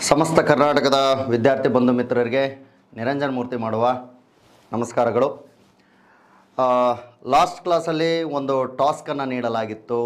ಸಮಸ್ತ ಕರ್ನಾಟಕದ ವಿದ್ಯಾರ್ಥಿ ಬಂಧು ಮಿತ್ರರಿಗೆ ನಿರಂಜನ್ ಮೂರ್ತಿ ಮಾಡುವ ನಮಸ್ಕಾರಗಳು ಲಾಸ್ಟ್ ಕ್ಲಾಸಲ್ಲಿ ಒಂದು ಟಾಸ್ಕನ್ನು ನೀಡಲಾಗಿತ್ತು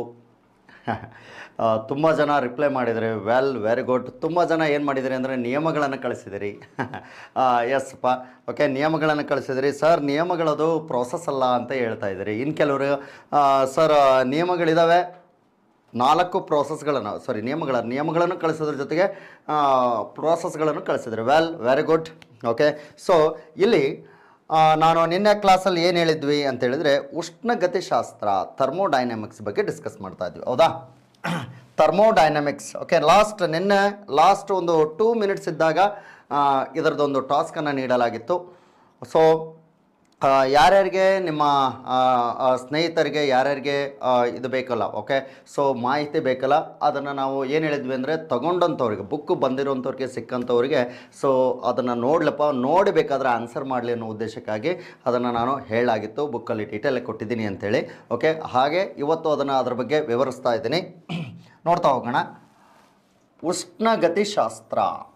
ತುಂಬ ಜನ ರಿಪ್ಲೈ ಮಾಡಿದರೆ ವೆಲ್ ವೆರಿ ಗುಡ್ ತುಂಬ ಜನ ಏನು ಮಾಡಿದಿರಿ ಅಂದರೆ ನಿಯಮಗಳನ್ನು ಕಳಿಸಿದಿರಿ ಎಸ್ ಪ ಓಕೆ ನಿಯಮಗಳನ್ನು ಕಳಿಸಿದಿರಿ ಸರ್ ನಿಯಮಗಳದು ಪ್ರೋಸೆಸ್ ಅಲ್ಲ ಅಂತ ಹೇಳ್ತಾ ಇದ್ದೀರಿ ಇನ್ನು ಕೆಲವರು ಸರ್ ನಿಯಮಗಳಿದ್ದಾವೆ ನಾಲ್ಕು ಪ್ರೋಸೆಸ್ಗಳನ್ನು ಸಾರಿ ನಿಯಮಗಳ ನಿಯಮಗಳನ್ನು ಕಳಿಸೋದ್ರ ಜೊತೆಗೆ ಪ್ರೋಸೆಸ್ಗಳನ್ನು ಕಳಿಸಿದ್ರು well very good okay so ಇಲ್ಲಿ ಆ, ನಾನು ನಿನ್ನೆ ಕ್ಲಾಸಲ್ಲಿ ಏನು ಹೇಳಿದ್ವಿ ಅಂತ ಹೇಳಿದರೆ ಉಷ್ಣಗತಿಶಾಸ್ತ್ರ ಥರ್ಮೋಡೈನಮಿಕ್ಸ್ ಬಗ್ಗೆ ಡಿಸ್ಕಸ್ ಮಾಡ್ತಾ ಇದ್ವಿ ಹೌದಾ ಥರ್ಮೋಡೈನಮಿಕ್ಸ್ ಓಕೆ ಲಾಸ್ಟ್ ನಿನ್ನೆ ಲಾಸ್ಟ್ ಒಂದು ಟೂ ಮಿನಿಟ್ಸ್ ಇದ್ದಾಗ ಆ, ಇದರದೊಂದು ಟಾಸ್ಕನ್ನು ನೀಡಲಾಗಿತ್ತು ಸೊ ಆ, ಯಾರ್ಯಾರಿಗೆ ನಿಮ್ಮ ಆ, ಆ, ಸ್ನೇಹಿತರಿಗೆ ಯಾರ್ಯಾರಿಗೆ ಆ, ಇದು ಬೇಕಲ್ಲ ಓಕೆ ಸೊ ಮಾಹಿತಿ ಬೇಕಲ್ಲ ಅದನ್ನು ನಾವು ಏನು ಹೇಳಿದ್ವಿ ಅಂದರೆ ತಗೊಂಡಂಥವ್ರಿಗೆ ಬುಕ್ಕು ಬಂದಿರೋಂಥವ್ರಿಗೆ ಸಿಕ್ಕಂಥವ್ರಿಗೆ ಸೊ ಅದನ್ನು ನೋಡ್ಲಪ್ಪ ನೋಡಿ ಬೇಕಾದ್ರೆ ಆನ್ಸರ್ ಮಾಡಲಿ ಅನ್ನೋ ಉದ್ದೇಶಕ್ಕಾಗಿ ಅದನ್ನು ನಾನು ಹೇಳಾಗಿತ್ತು ಬುಕ್ಕಲ್ಲಿ ಡೀಟೇಲ್ ಕೊಟ್ಟಿದ್ದೀನಿ ಅಂತೇಳಿ ಓಕೆ ಹಾಗೆ ಇವತ್ತು ಅದನ್ನು ಅದ್ರ ಬಗ್ಗೆ ವಿವರಿಸ್ತಾ ಇದ್ದೀನಿ ನೋಡ್ತಾ ಹೋಗೋಣ ಉಷ್ಣಗತಿಶಾಸ್ತ್ರ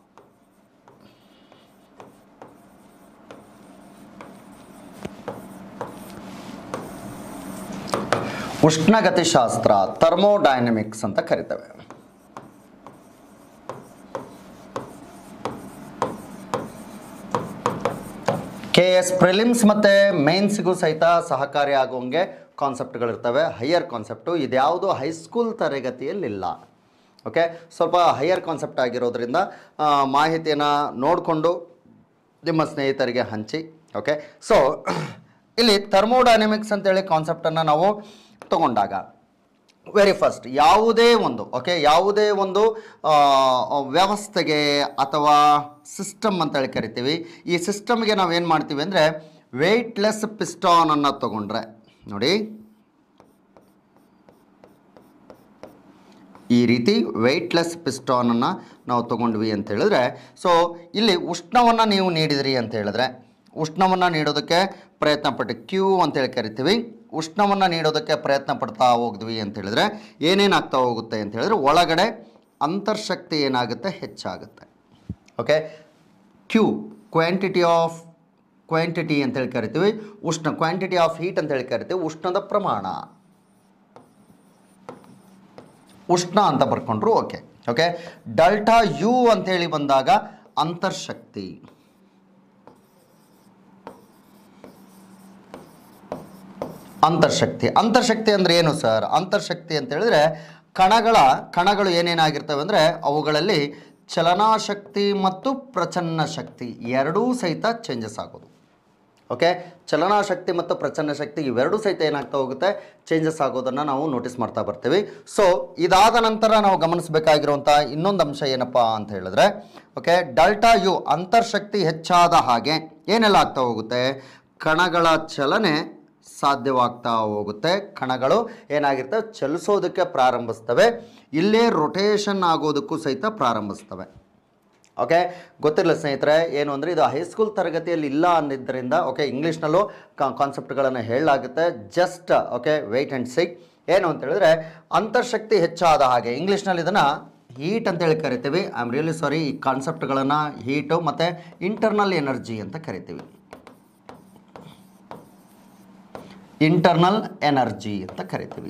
ಉಷ್ಣಗತಿಶಾಸ್ತ್ರ ಥರ್ಮೋಡೈನಮಿಕ್ಸ್ ಅಂತ ಕರಿತೇವೆ ಕೆ ಎಸ್ ಪ್ರಿಲಿಮ್ಸ್ ಮತ್ತು ಮೇನ್ಸ್ಗೂ ಸಹಿತ ಸಹಕಾರಿ ಆಗುವಂಗೆ ಕಾನ್ಸೆಪ್ಟ್ಗಳಿರ್ತವೆ ಹೈಯರ್ ಕಾನ್ಸೆಪ್ಟು ಇದ್ಯಾವುದು ಹೈಸ್ಕೂಲ್ ತರಗತಿಯಲ್ಲಿಲ್ಲ ಓಕೆ ಸ್ವಲ್ಪ ಹೈಯರ್ ಕಾನ್ಸೆಪ್ಟ್ ಆಗಿರೋದ್ರಿಂದ ಆ, ಮಾಹಿತಿಯನ್ನು ನೋಡಿಕೊಂಡು ನಿಮ್ಮ ಸ್ನೇಹಿತರಿಗೆ ಹಂಚಿ ಓಕೆ ಸೊ ಇಲ್ಲಿ ಥರ್ಮೋಡೈನಮಿಕ್ಸ್ ಅಂತೇಳಿ ಕಾನ್ಸೆಪ್ಟನ್ನು ನಾವು ತಗೊಂಡಾಗ ವೆರಿ ಫಸ್ಟ್ ಯಾವುದೇ ಒಂದು ಓಕೆ ಯಾವುದೇ ಒಂದು ಆ, ವ್ಯವಸ್ಥೆಗೆ ಅಥವಾ ಸಿಸ್ಟಮ್ ಅಂತೇಳಿ ಕರಿತೀವಿ ಈ ಸಿಸ್ಟಮ್ಗೆ ನಾವು ಏನು ಮಾಡ್ತೀವಿ ಅಂದರೆ ವೆಯ್ಟ್ಲೆಸ್ ಪಿಸ್ಟಾನನ್ನು ತಗೊಂಡ್ರೆ ನೋಡಿ ಈ ರೀತಿ ವೆಯ್ಟ್ಲೆಸ್ ಪಿಸ್ಟಾನನ್ನು ನಾವು ತೊಗೊಂಡ್ವಿ ಅಂತ ಹೇಳಿದ್ರೆ ಸೊ ಇಲ್ಲಿ ಉಷ್ಣವನ್ನು ನೀವು ನೀಡಿದ್ರಿ ಅಂತ ಹೇಳಿದ್ರೆ ಉಷ್ಣವನ್ನು ನೀಡೋದಕ್ಕೆ ಪ್ರಯತ್ನ ಪಟ್ಟು ಕ್ಯೂ ಅಂತೇಳಿ ಕರಿತೀವಿ ಉಷ್ಣವನ್ನು ನೀಡೋದಕ್ಕೆ ಪ್ರಯತ್ನ ಪಡ್ತಾ ಹೋಗಿದ್ವಿ ಅಂತ ಹೇಳಿದ್ರೆ ಏನೇನಾಗ್ತಾ ಹೋಗುತ್ತೆ ಅಂತ ಹೇಳಿದ್ರೆ ಒಳಗಡೆ ಅಂತರ್ಶಕ್ತಿ ಏನಾಗುತ್ತೆ ಹೆಚ್ಚಾಗುತ್ತೆ okay Q quantity of quantity ಅಂತೇಳಿ ಕರಿತೀವಿ ಉಷ್ಣ ಕ್ವಾಂಟಿಟಿ ಆಫ್ ಹೀಟ್ ಅಂತೇಳಿ ಕರಿತೀವಿ ಉಷ್ಣದ ಪ್ರಮಾಣ ಉಷ್ಣ ಅಂತ ಬರ್ಕೊಂಡ್ರು ಓಕೆ ಓಕೆ ಡಲ್ಟಾ ಯು ಅಂತೇಳಿ ಬಂದಾಗ ಅಂತರ್ಶಕ್ತಿ ಅಂತರ್ಶಕ್ತಿ ಅಂತರ್ಶಕ್ತಿ ಅಂದರೆ ಏನು ಸರ್ ಅಂತರ್ಶಕ್ತಿ ಅಂತ ಹೇಳಿದ್ರೆ ಕಣಗಳ ಕಣಗಳು ಏನೇನಾಗಿರ್ತವೆ ಅಂದರೆ ಅವುಗಳಲ್ಲಿ ಚಲನಾಶಕ್ತಿ ಮತ್ತು ಪ್ರಚನ್ನ ಶಕ್ತಿ ಎರಡೂ ಸಹಿತ ಚೇಂಜಸ್ ಆಗೋದು ಓಕೆ ಚಲನಾಶಕ್ತಿ ಮತ್ತು ಪ್ರಚನ್ನ ಶಕ್ತಿ ಇವೆರಡೂ ಸಹಿತ ಏನಾಗ್ತಾ ಹೋಗುತ್ತೆ ಚೇಂಜಸ್ ಆಗೋದನ್ನು ನಾವು ನೋಟಿಸ್ ಮಾಡ್ತಾ ಬರ್ತೀವಿ ಸೊ ಇದಾದ ನಂತರ ನಾವು ಗಮನಿಸಬೇಕಾಗಿರುವಂಥ ಇನ್ನೊಂದು ಅಂಶ ಏನಪ್ಪ ಅಂತ ಹೇಳಿದ್ರೆ ಓಕೆ ಡಲ್ಟಾ ಯು ಅಂತರ್ಶಕ್ತಿ ಹೆಚ್ಚಾದ ಹಾಗೆ ಏನೆಲ್ಲ ಆಗ್ತಾ ಹೋಗುತ್ತೆ ಕಣಗಳ ಚಲನೆ ಸಾಧ್ಯವಾಗ್ತಾ ಹೋಗುತ್ತೆ ಕಣಗಳು ಏನಾಗಿರ್ತವೆ ಚಲಿಸೋದಕ್ಕೆ ಪ್ರಾರಂಭಿಸ್ತವೆ ಇಲ್ಲೇ ರೊಟೇಷನ್ ಆಗೋದಕ್ಕೂ ಸಹಿತ ಪ್ರಾರಂಭಿಸ್ತವೆ ಓಕೆ ಗೊತ್ತಿರಲಿಲ್ಲ ಸ್ನೇಹಿತರೆ ಏನು ಅಂದರೆ ಇದು ಹೈಸ್ಕೂಲ್ ತರಗತಿಯಲ್ಲಿ ಇಲ್ಲ ಅಂದಿದ್ದರಿಂದ ಓಕೆ ಇಂಗ್ಲೀಷ್ನಲ್ಲೂ ಕಾನ್ಸೆಪ್ಟ್ಗಳನ್ನು ಹೇಳಲಾಗುತ್ತೆ just okay wait and sick ಏನು ಅಂತ ಹೇಳಿದ್ರೆ ಅಂತರ್ಶಕ್ತಿ ಹೆಚ್ಚಾದ ಹಾಗೆ ಇಂಗ್ಲೀಷ್ನಲ್ಲಿ ಇದನ್ನು ಹೀಟ್ ಅಂತೇಳಿ ಕರಿತೀವಿ ಐ ಆಮ್ ರಿಯಲಿ ಸಾರಿ ಈ ಕಾನ್ಸೆಪ್ಟ್ಗಳನ್ನು ಹೀಟು ಮತ್ತು ಇಂಟರ್ನಲ್ ಎನರ್ಜಿ ಅಂತ ಕರಿತೀವಿ ಇಂಟರ್ನಲ್ ಎನರ್ಜಿ ಅಂತ ಕರಿತೀವಿ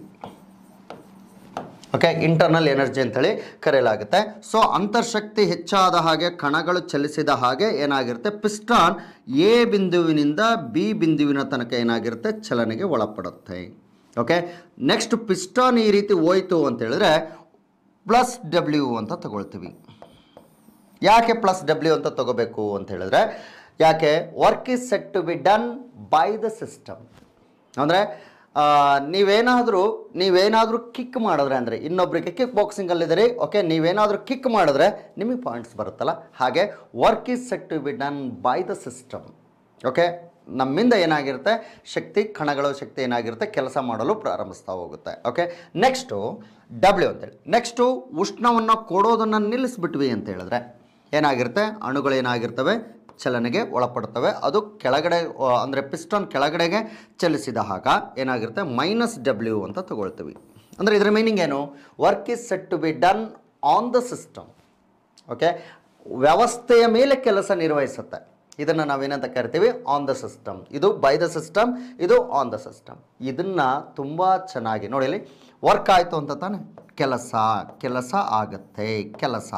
ಓಕೆ ಇಂಟರ್ನಲ್ ಎನರ್ಜಿ ಅಂತೇಳಿ ಕರೆಯಲಾಗುತ್ತೆ ಸೊ ಅಂತರ್ಶಕ್ತಿ ಹೆಚ್ಚಾದ ಹಾಗೆ ಕಣಗಳು ಚಲಿಸಿದ ಹಾಗೆ ಏನಾಗಿರುತ್ತೆ ಪಿಸ್ಟಾನ್ ಎ ಬಿಂದುವಿನಿಂದ ಬಿ ಬಿಂದುವಿನ ತನಕ ಏನಾಗಿರುತ್ತೆ ಚಲನೆಗೆ ಒಳಪಡುತ್ತೆ ಓಕೆ ನೆಕ್ಸ್ಟ್ ಪಿಸ್ಟಾನ್ ಈ ರೀತಿ ಹೋಯ್ತು ಅಂತ ಹೇಳಿದ್ರೆ ಪ್ಲಸ್ ಡಬ್ಲ್ಯೂ ಅಂತ ತಗೊಳ್ತೀವಿ ಯಾಕೆ ಪ್ಲಸ್ ಡಬ್ಲ್ಯೂ ಅಂತ ತಗೋಬೇಕು ಅಂತ ಹೇಳಿದ್ರೆ ಯಾಕೆ work is set to be done by the system ಅಂದರೆ ನೀವೇನಾದರೂ ನೀವೇನಾದರೂ ಕಿಕ್ ಮಾಡಿದ್ರೆ ಅಂದರೆ ಇನ್ನೊಬ್ಬರಿಗೆ ಕಿಕ್ ಬಾಕ್ಸಿಂಗಲ್ಲಿದ್ದೀರಿ ಓಕೆ ನೀವೇನಾದರೂ ಕಿಕ್ ಮಾಡಿದ್ರೆ ನಿಮಗೆ ಪಾಯಿಂಟ್ಸ್ ಬರುತ್ತಲ್ಲ ಹಾಗೆ work is set to be done by the system okay ನಮ್ಮಿಂದ ಏನಾಗಿರುತ್ತೆ ಶಕ್ತಿ ಕಣಗಳ ಶಕ್ತಿ ಏನಾಗಿರುತ್ತೆ ಕೆಲಸ ಮಾಡಲು ಪ್ರಾರಂಭಿಸ್ತಾ ಹೋಗುತ್ತೆ ಓಕೆ ನೆಕ್ಸ್ಟು ಡಬ್ಲ್ಯೂ ಅಂತೇಳಿ ನೆಕ್ಸ್ಟು ಉಷ್ಣವನ್ನು ಕೊಡೋದನ್ನು ನಿಲ್ಲಿಸ್ಬಿಟ್ವಿ ಅಂತ ಹೇಳಿದ್ರೆ ಏನಾಗಿರುತ್ತೆ ಅಣುಗಳು ಏನಾಗಿರ್ತವೆ ಚಲನೆಗೆ ಒಳಪಡ್ತವೆ ಅದು ಕೆಳಗಡೆ ಅಂದರೆ ಪಿಸ್ಟಾನ್ ಕೆಳಗಡೆಗೆ ಚಲಿಸಿದ ಹಾಗ ಏನಾಗಿರುತ್ತೆ ಮೈನಸ್ ಡಬ್ಲ್ಯೂ ಅಂತ ತಗೊಳ್ತೀವಿ ಅಂದರೆ ಇದರ ಮೀನಿಂಗ್ ಏನು work is set to be done on the system okay ವ್ಯವಸ್ಥೆಯ ಮೇಲೆ ಕೆಲಸ ನಿರ್ವಹಿಸುತ್ತೆ ಇದನ್ನು ನಾವೇನಂತ ಕರಿತೀವಿ ಆನ್ ದ ಸಿಸ್ಟಮ್ ಇದು ಬೈ ದ ಸಿಸ್ಟಮ್ ಇದು ಆನ್ ದ ಸಿಸ್ಟಮ್ ಇದನ್ನು ತುಂಬ ಚೆನ್ನಾಗಿ ನೋಡಿ ಇಲ್ಲಿ ವರ್ಕ್ ಆಯಿತು ಅಂತ ತಾನೆ ಕೆಲಸ ಕೆಲಸ ಆಗತ್ತೆ ಕೆಲಸ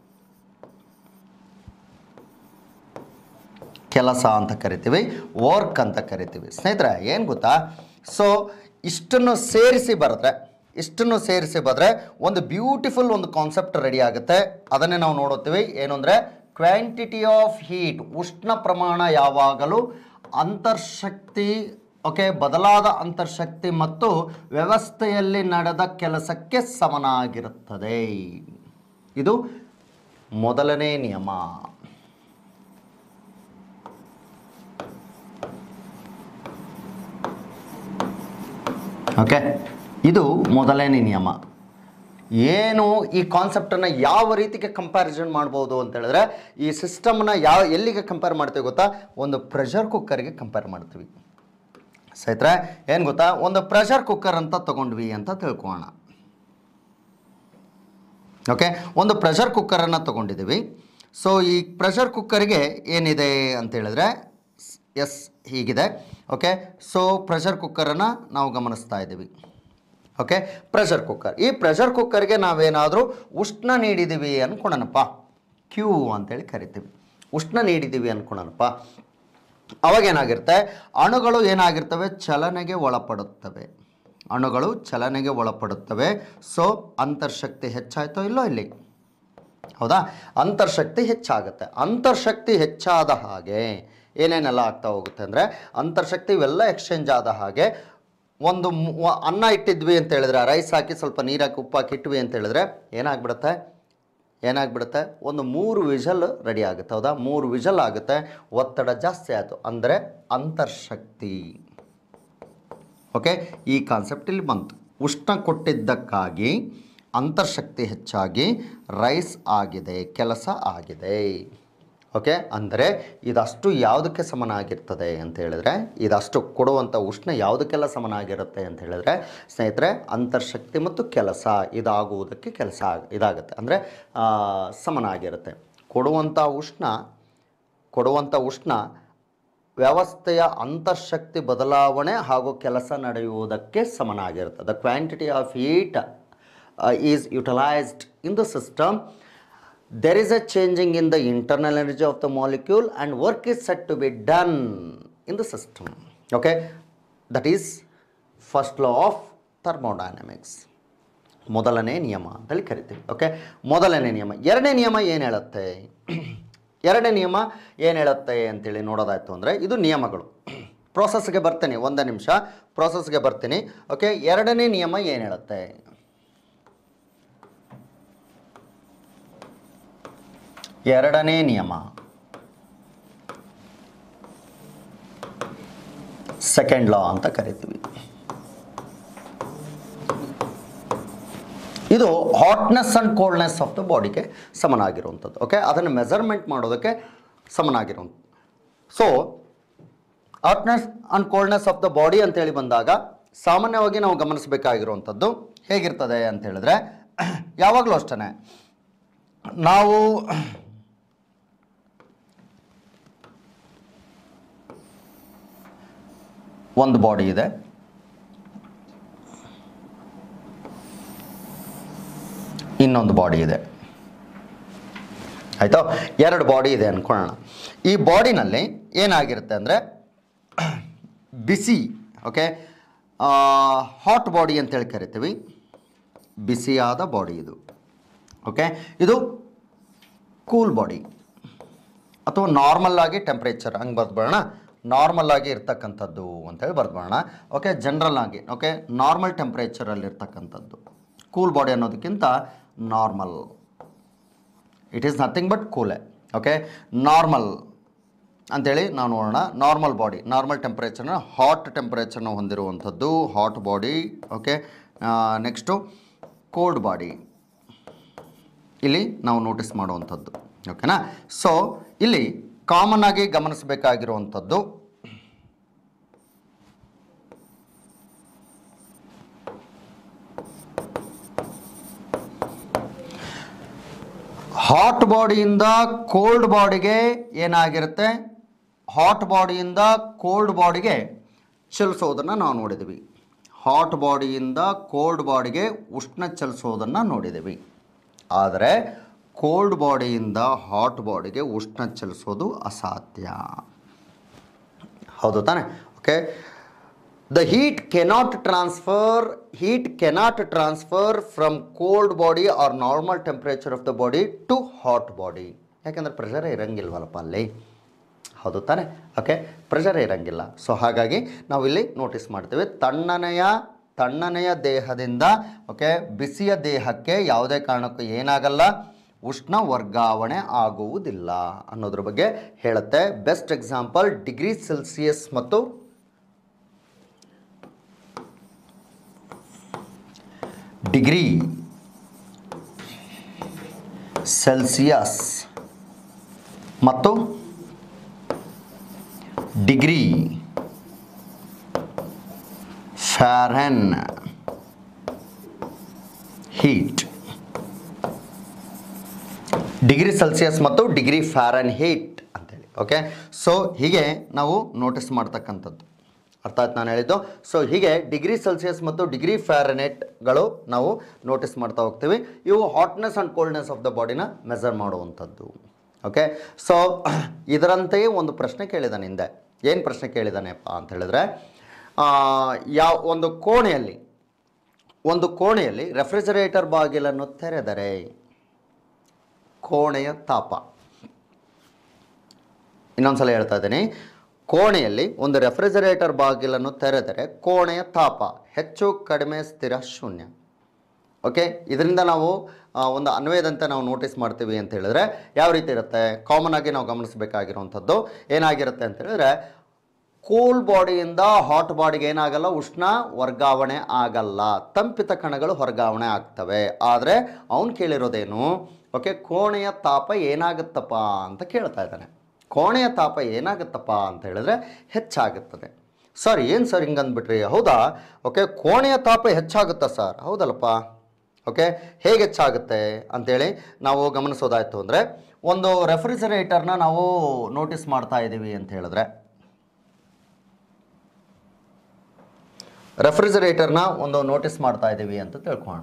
ಕೆಲಸ ಅಂತ ಕರಿತೀವಿ ವರ್ಕ್ ಅಂತ ಕರಿತೀವಿ ಸ್ನೇಹಿತರೆ ಏನು ಗೊತ್ತಾ ಸೊ ಇಷ್ಟನ್ನು ಸೇರಿಸಿ ಬರೆದ್ರೆ ಇಷ್ಟನ್ನು ಸೇರಿಸಿ ಬರೆದ್ರೆ ಒಂದು ಬ್ಯೂಟಿಫುಲ್ ಒಂದು ಕಾನ್ಸೆಪ್ಟ್ ರೆಡಿ ಆಗುತ್ತೆ ಅದನ್ನೇ ನಾವು ನೋಡುತ್ತೀವಿ ಏನು ಅಂದರೆ ಕ್ವಾಂಟಿಟಿ ಆಫ್ ಹೀಟ್ ಉಷ್ಣ ಪ್ರಮಾಣ ಯಾವಾಗಲೂ ಅಂತರ್ಶಕ್ತಿ ಓಕೆ ಬದಲಾದ ಅಂತರ್ಶಕ್ತಿ ಮತ್ತು ವ್ಯವಸ್ಥೆಯಲ್ಲಿ ನಡೆದ ಕೆಲಸಕ್ಕೆ ಸಮನಾಗಿರುತ್ತದೆ ಇದು ಮೊದಲನೇ ನಿಯಮ ಓಕೆ ಇದು ಮೊದಲನೇ ನಿಯಮ ಏನು ಈ ಕಾನ್ಸೆಪ್ಟನ್ನು ಯಾವ ರೀತಿಗೆ ಕಂಪ್ಯಾರಿಸನ್ ಮಾಡ್ಬೋದು ಅಂತ ಹೇಳಿದ್ರೆ ಈ ಸಿಸ್ಟಮ್ನ ಯಾವ ಎಲ್ಲಿಗೆ ಕಂಪೇರ್ ಮಾಡ್ತೀವಿ ಗೊತ್ತಾ ಒಂದು ಪ್ರೆಷರ್ ಕುಕ್ಕರ್ಗೆ ಕಂಪೇರ್ ಮಾಡ್ತೀವಿ ಸ್ನೇಹಿತರೆ ಏನು ಗೊತ್ತಾ ಒಂದು ಪ್ರೆಷರ್ ಕುಕ್ಕರ್ ಅಂತ ತಗೊಂಡ್ವಿ ಅಂತ ತಿಳ್ಕೊಳ್ಳೋಣ ಓಕೆ ಒಂದು ಪ್ರೆಷರ್ ಕುಕ್ಕರನ್ನು ತಗೊಂಡಿದ್ದೀವಿ ಸೊ ಈ ಪ್ರೆಷರ್ ಕುಕ್ಕರ್ಗೆ ಏನಿದೆ ಅಂತ ಹೇಳಿದ್ರೆ ಎಸ್ ಹೀಗಿದೆ ಓಕೆ ಸೊ ಪ್ರೆಷರ್ ಕುಕ್ಕರನ್ನು ನಾವು ಗಮನಿಸ್ತಾ ಇದ್ದೀವಿ ಓಕೆ ಪ್ರೆಷರ್ ಕುಕ್ಕರ್ ಈ ಪ್ರೆಷರ್ ಕುಕ್ಕರ್ಗೆ ನಾವೇನಾದರೂ ಉಷ್ಣ ನೀಡಿದ್ದೀವಿ ಅಂದ್ಕೊಳನಪ್ಪ ಕ್ಯೂ ಅಂತೇಳಿ ಕರಿತೀವಿ ಉಷ್ಣ ನೀಡಿದ್ದೀವಿ ಅಂದ್ಕೊಳನಪ್ಪ ಅವಾಗ ಏನಾಗಿರುತ್ತೆ ಅಣುಗಳು ಏನಾಗಿರ್ತವೆ ಚಲನೆಗೆ ಒಳಪಡುತ್ತವೆ ಅಣುಗಳು ಚಲನೆಗೆ ಒಳಪಡುತ್ತವೆ ಸೊ ಅಂತರ್ಶಕ್ತಿ ಹೆಚ್ಚಾಯ್ತೋ ಇಲ್ಲೋ ಇಲ್ಲಿ ಹೌದಾ ಅಂತರ್ಶಕ್ತಿ ಹೆಚ್ಚಾಗುತ್ತೆ ಅಂತರ್ಶಕ್ತಿ ಹೆಚ್ಚಾದ ಹಾಗೆ ಏನೇನೆಲ್ಲ ಆಗ್ತಾ ಹೋಗುತ್ತೆ ಅಂದರೆ ಅಂತರ್ಶಕ್ತಿ ಇವೆಲ್ಲ ಎಕ್ಸ್ಚೇಂಜ್ ಆದ ಹಾಗೆ ಒಂದು ಮು- ವ- ಅನ್ನ ಇಟ್ಟಿದ್ವಿ ಅಂತ ಹೇಳಿದ್ರೆ ರೈಸ್ ಹಾಕಿ ಸ್ವಲ್ಪ ನೀರು ಹಾಕಿ ಉಪ್ಪು ಹಾಕಿ ಇಟ್ವಿ ಅಂತ ಹೇಳಿದ್ರೆ ಏನಾಗ್ಬಿಡುತ್ತೆ ಏನಾಗ್ಬಿಡುತ್ತೆ ಒಂದು ಮೂರು ವಿಷಲ್ ರೆಡಿ ಆಗುತ್ತೆ ಹೌದಾ ಮೂರು ವಿಷಲ್ ಆಗುತ್ತೆ ಒತ್ತಡ ಜಾಸ್ತಿ ಆಯಿತು ಅಂದರೆ ಅಂತರ್ಶಕ್ತಿ ಓಕೆ ಈ ಕಾನ್ಸೆಪ್ಟ್ ಇಲ್ಲಿ ಬಂತು ಉಷ್ಣ ಕೊಟ್ಟಿದ್ದಕ್ಕಾಗಿ ಅಂತರ್ಶಕ್ತಿ ಹೆಚ್ಚಾಗಿ ರೈಸ್ ಆಗಿದೆ ಕೆಲಸ ಆಗಿದೆ ಓಕೆ ಅಂದರೆ ಇದಷ್ಟು ಯಾವುದಕ್ಕೆ ಸಮನಾಗಿರ್ತದೆ ಅಂತ ಹೇಳಿದ್ರೆ ಇದಷ್ಟು ಕೊಡುವಂಥ ಉಷ್ಣ ಯಾವುದಕ್ಕೆಲ್ಲ ಸಮನಾಗಿರುತ್ತೆ ಅಂತ ಹೇಳಿದ್ರೆ ಸ್ನೇಹಿತರೆ ಅಂತರ್ಶಕ್ತಿ ಮತ್ತು ಕೆಲಸ ಇದಾಗುವುದಕ್ಕೆ ಕೆಲಸ ಆಗ್- ಇದಾಗುತ್ತೆ ಅಂದರೆ ಸಮನಾಗಿರುತ್ತೆ ಕೊಡುವಂಥ ಉಷ್ಣ ಕೊಡುವಂಥ ಉಷ್ಣ ವ್ಯವಸ್ಥೆಯ ಅಂತರ್ಶಕ್ತಿ ಬದಲಾವಣೆ ಹಾಗೂ ಕೆಲಸ ನಡೆಯುವುದಕ್ಕೆ ಸಮನಾಗಿರುತ್ತೆ the quantity of heat is utilized in the system there is a changing in the internal energy of the molecule and work is set to be done in the system okay that is first law of thermodynamics ಮೊದಲನೇ ನಿಯಮ ಅಂತೇಳಿ ಕರಿತೀವಿ okay ಮೊದಲನೇ ನಿಯಮ ಎರಡನೇ ನಿಯಮ ಏನು ಹೇಳುತ್ತೆ ಎರಡನೇ ನಿಯಮ ಏನು ಹೇಳುತ್ತೆ ಅಂತೇಳಿ ನೋಡೋದಾಯ್ತು ಅಂದರೆ ಇದು ನಿಯಮಗಳು ಪ್ರೋಸೆಸ್ಗೆ ಬರ್ತೀನಿ ಒಂದೇ ನಿಮಿಷ ಪ್ರೋಸೆಸ್ಗೆ ಬರ್ತೀನಿ ಓಕೆ ಎರಡನೇ ನಿಯಮ ಏನು ಹೇಳುತ್ತೆ ಎರಡನೇ ನಿಯಮ ಸೆಕೆಂಡ್ ಲಾ ಅಂತ ಕರಿತೀವಿ ಇದು hotness and coldness of the ಬಾಡಿಗೆ ಸಮನಾಗಿರುವಂಥದ್ದು ಓಕೆ ಅದನ್ನು ಮೆಜರ್ಮೆಂಟ್ ಮಾಡೋದಕ್ಕೆ ಸಮನಾಗಿರುವಂಥದ್ದು so hotness and coldness of the body ಅಂತೇಳಿ ಬಂದಾಗ ಸಾಮಾನ್ಯವಾಗಿ ನಾವು ಗಮನಿಸಬೇಕಾಗಿರುವಂಥದ್ದು ಹೇಗಿರ್ತದೆ ಅಂತ ಹೇಳಿದ್ರೆ ಯಾವಾಗಲೂ ಅಷ್ಟೇ ನಾವು ಒಂದು ಬಾಡಿ ಇದೆ ಇನ್ನೊಂದು ಬಾಡಿ ಇದೆ ಆಯಿತಾ ಎರಡು ಬಾಡಿ ಇದೆ ಅಂದ್ಕೊಳ್ಳೋಣ ಈ ಬಾಡಿನಲ್ಲಿ ಏನಾಗಿರುತ್ತೆ ಅಂದರೆ ಬಿಸಿ ಓಕೆ ಹಾಟ್ ಬಾಡಿ ಅಂತೇಳಿ ಕರಿತೀವಿ ಬಿಸಿಯಾದ ಬಾಡಿ ಇದು ಓಕೆ ಇದು ಕೂಲ್ ಬಾಡಿ ಅಥವಾ ನಾರ್ಮಲ್ ಆಗಿ ಟೆಂಪ್ರೇಚರ್ ಹಂಗೆ ಬರ್ದ್ಬಿಡೋಣ ನಾರ್ಮಲ್ ಆಗಿ ಇರ್ತಕ್ಕಂಥದ್ದು ಅಂತೇಳಿ ಬರ್ದ್ಬಿಡೋಣ ಓಕೆ ಜನರಲ್ ಆಗಿ ಓಕೆ ನಾರ್ಮಲ್ ಟೆಂಪ್ರೇಚರಲ್ಲಿ ಇರ್ತಕ್ಕಂಥದ್ದು ಕೂಲ್ ಬಾಡಿ ಅನ್ನೋದಕ್ಕಿಂತ normal it is nothing but ಕೂಲೆ ಓಕೆ ನಾರ್ಮಲ್ ಅಂಥೇಳಿ ನಾವು ನೋಡೋಣ ನಾರ್ಮಲ್ ಬಾಡಿ ನಾರ್ಮಲ್ ಟೆಂಪ್ರೇಚರ್ನ ಹಾಟ್ ಟೆಂಪ್ರೇಚರ್ನ ಹೊಂದಿರುವಂಥದ್ದು hot body okay next cold body ಇಲ್ಲಿ ನಾವು ನೋಟಿಸ್ ಮಾಡುವಂಥದ್ದು ಓಕೆನಾ ಸೊ ಇಲ್ಲಿ ಕಾಮನ್ ಆಗಿ ಗಮನಿಸಬೇಕಾಗಿರುವಂಥದ್ದು ಹಾಟ್ ಬಾಡಿಯಿಂದ ಕೋಲ್ಡ್ ಬಾಡಿಗೆ ಏನಾಗಿರುತ್ತೆ ಹಾಟ್ ಬಾಡಿಯಿಂದ ಕೋಲ್ಡ್ ಬಾಡಿಗೆ ಚಲಿಸೋದನ್ನು ನಾವು ನೋಡಿದ್ವಿ ಹಾಟ್ ಬಾಡಿಯಿಂದ ಕೋಲ್ಡ್ ಬಾಡಿಗೆ ಉಷ್ಣ ಚಲಿಸೋದನ್ನು ನೋಡಿದ್ದೀವಿ ಆದರೆ ಕೋಲ್ಡ್ ಬಾಡಿಯಿಂದ ಹಾಟ್ ಬಾಡಿಗೆ ಉಷ್ಣ ಚಲಿಸೋದು ಅಸಾಧ್ಯ ಹೌದು ತಾನೆ okay the heat cannot transfer heat cannot transfer from cold body or normal temperature of the body to hot body ಯಾಕೆಂದರೆ ಪ್ರೆಷರೇ ಇರಂಗಿಲ್ವಲ್ಲಪ್ಪ ಅಲ್ಲಿ ಹೌದು ತಾನೆ ಓಕೆ ಪ್ರೆಷರೇ ಇರಂಗಿಲ್ಲ ಸೊ ಹಾಗಾಗಿ ನಾವು ಇಲ್ಲಿ ನೋಟಿಸ್ ಮಾಡ್ತೀವಿ ತಣ್ಣನೆಯ ತಣ್ಣನೆಯ ದೇಹದಿಂದ ಓಕೆ ಬಿಸಿಯ ದೇಹಕ್ಕೆ ಯಾವುದೇ ಕಾರಣಕ್ಕೂ ಏನಾಗಲ್ಲ ಉಷ್ಣ ವರ್ಗಾವಣೆ ಆಗುವುದಿಲ್ಲ ಅನ್ನೋದ್ರ ಬಗ್ಗೆ ಹೇಳುತ್ತೆ ಬೆಸ್ಟ್ ಎಕ್ಸಾಂಪಲ್ ಡಿಗ್ರಿ ಸೆಲ್ಸಿಯಸ್ ಮತ್ತು ಡಿಗ್ರಿ ಸೆಲ್ಸಿಯಸ್ ಮತ್ತು degree Fahrenheit degree Celsius ಮತ್ತು ಡಿಗ್ರಿ ಫ್ಯಾರನ್ ಹೀಟ್ ಅಂತೇಳಿ ಓಕೆ ಸೊ ಹೀಗೆ ನಾವು ನೋಟಿಸ್ ಮಾಡ್ತಕ್ಕಂಥದ್ದು ಅರ್ಥ ಆಯ್ತು ನಾನು ಹೇಳಿದ್ದು ಸೊ ಹೀಗೆ ಡಿಗ್ರಿ ಸೆಲ್ಸಿಯಸ್ ಮತ್ತು ಡಿಗ್ರಿ ಫ್ಯಾರನೆಟ್ಗಳು ನಾವು ನೋಟಿಸ್ ಮಾಡ್ತಾ ಹೋಗ್ತೀವಿ ಇವು hotness and coldness of the ಬಾಡಿನ ಮೆಜರ್ ಮಾಡುವಂಥದ್ದು ಓಕೆ ಸೊ ಇದರಂತೆಯೇ ಒಂದು ಪ್ರಶ್ನೆ ಕೇಳಿದಾನೆ ಹಿಂದೆ ಏನು ಪ್ರಶ್ನೆ ಕೇಳಿದಾನೆಪ್ಪ ಅಂತ ಹೇಳಿದ್ರೆ ಯಾವ ಒಂದು ಕೋಣೆಯಲ್ಲಿ ಒಂದು ಕೋಣೆಯಲ್ಲಿ ರೆಫ್ರಿಜರೇಟರ್ ಬಾಗಿಲನ್ನು ತೆರೆದರೆ ಕೋಣೆಯ ತಾಪ ಇನ್ನೊಂದ್ಸಲ ಹೇಳ್ತಾ ಇದ್ದೀನಿ ಕೋಣೆಯಲ್ಲಿ ಒಂದು ರೆಫ್ರಿಜರೇಟರ್ ಬಾಗಿಲನ್ನು ತೆರೆದರೆ ಕೋಣೆಯ ತಾಪ ಹೆಚ್ಚು ಕಡಿಮೆ ಸ್ಥಿರ ಶೂನ್ಯ ಓಕೆ ಇದರಿಂದ ನಾವು ಆ, ಒಂದು ಅನ್ವಯದಂತೆ ನಾವು ನೋಟಿಸ್ ಮಾಡ್ತೀವಿ ಅಂತ ಹೇಳಿದ್ರೆ ಯಾವ ರೀತಿ ಇರುತ್ತೆ ಕಾಮನ್ ಆಗಿ ನಾವು ಗಮನಿಸಬೇಕಾಗಿರುವಂಥದ್ದು ಏನಾಗಿರುತ್ತೆ ಅಂತ ಹೇಳಿದ್ರೆ ಕೂಲ್ ಬಾಡಿಯಿಂದ ಹಾಟ್ ಬಾಡಿಗೆ ಏನಾಗಲ್ಲ ಉಷ್ಣ ವರ್ಗಾವಣೆ ಆಗಲ್ಲ ತಂಪಿತ ಕಣಗಳು ವರ್ಗಾವಣೆ ಆಗ್ತವೆ ಆದರೆ ಅವನು ಕೇಳಿರೋದೇನು ಓಕೆ ಕೋಣೆಯ ತಾಪ ಏನಾಗುತ್ತಪ್ಪ ಅಂತ ಕೇಳ್ತಾ ಇದ್ದಾನೆ ಕೋಣೆಯ ತಾಪ ಏನಾಗುತ್ತಪ್ಪ ಅಂತ ಹೇಳಿದ್ರೆ ಹೆಚ್ಚಾಗುತ್ತದೆ ಸರ್ ಏನು ಸರ್ ಹಿಂಗೆ ಅಂದ್ಬಿಟ್ರಿ ಹೌದಾ ಓಕೆ ಕೋಣೆಯ ತಾಪ ಹೆಚ್ಚಾಗುತ್ತಾ ಸರ್ ಹೌದಲ್ಲಪ್ಪ ಓಕೆ ಹೇಗೆ ಹೆಚ್ಚಾಗುತ್ತೆ ಅಂತೇಳಿ ನಾವು ಗಮನಿಸೋದಾಯ್ತು ಅಂದರೆ ಒಂದು ರೆಫ್ರಿಜರೇಟರ್ನ ನಾವು ನೋಟಿಸ್ ಮಾಡ್ತಾ ಇದ್ದೀವಿ ಅಂತ ಹೇಳಿದ್ರೆ ರೆಫ್ರಿಜರೇಟರ್ನ ಒಂದು ನೋಟಿಸ್ ಮಾಡ್ತಾ ಇದ್ದೀವಿ ಅಂತ ತಿಳ್ಕೊಳ್ಳೋಣ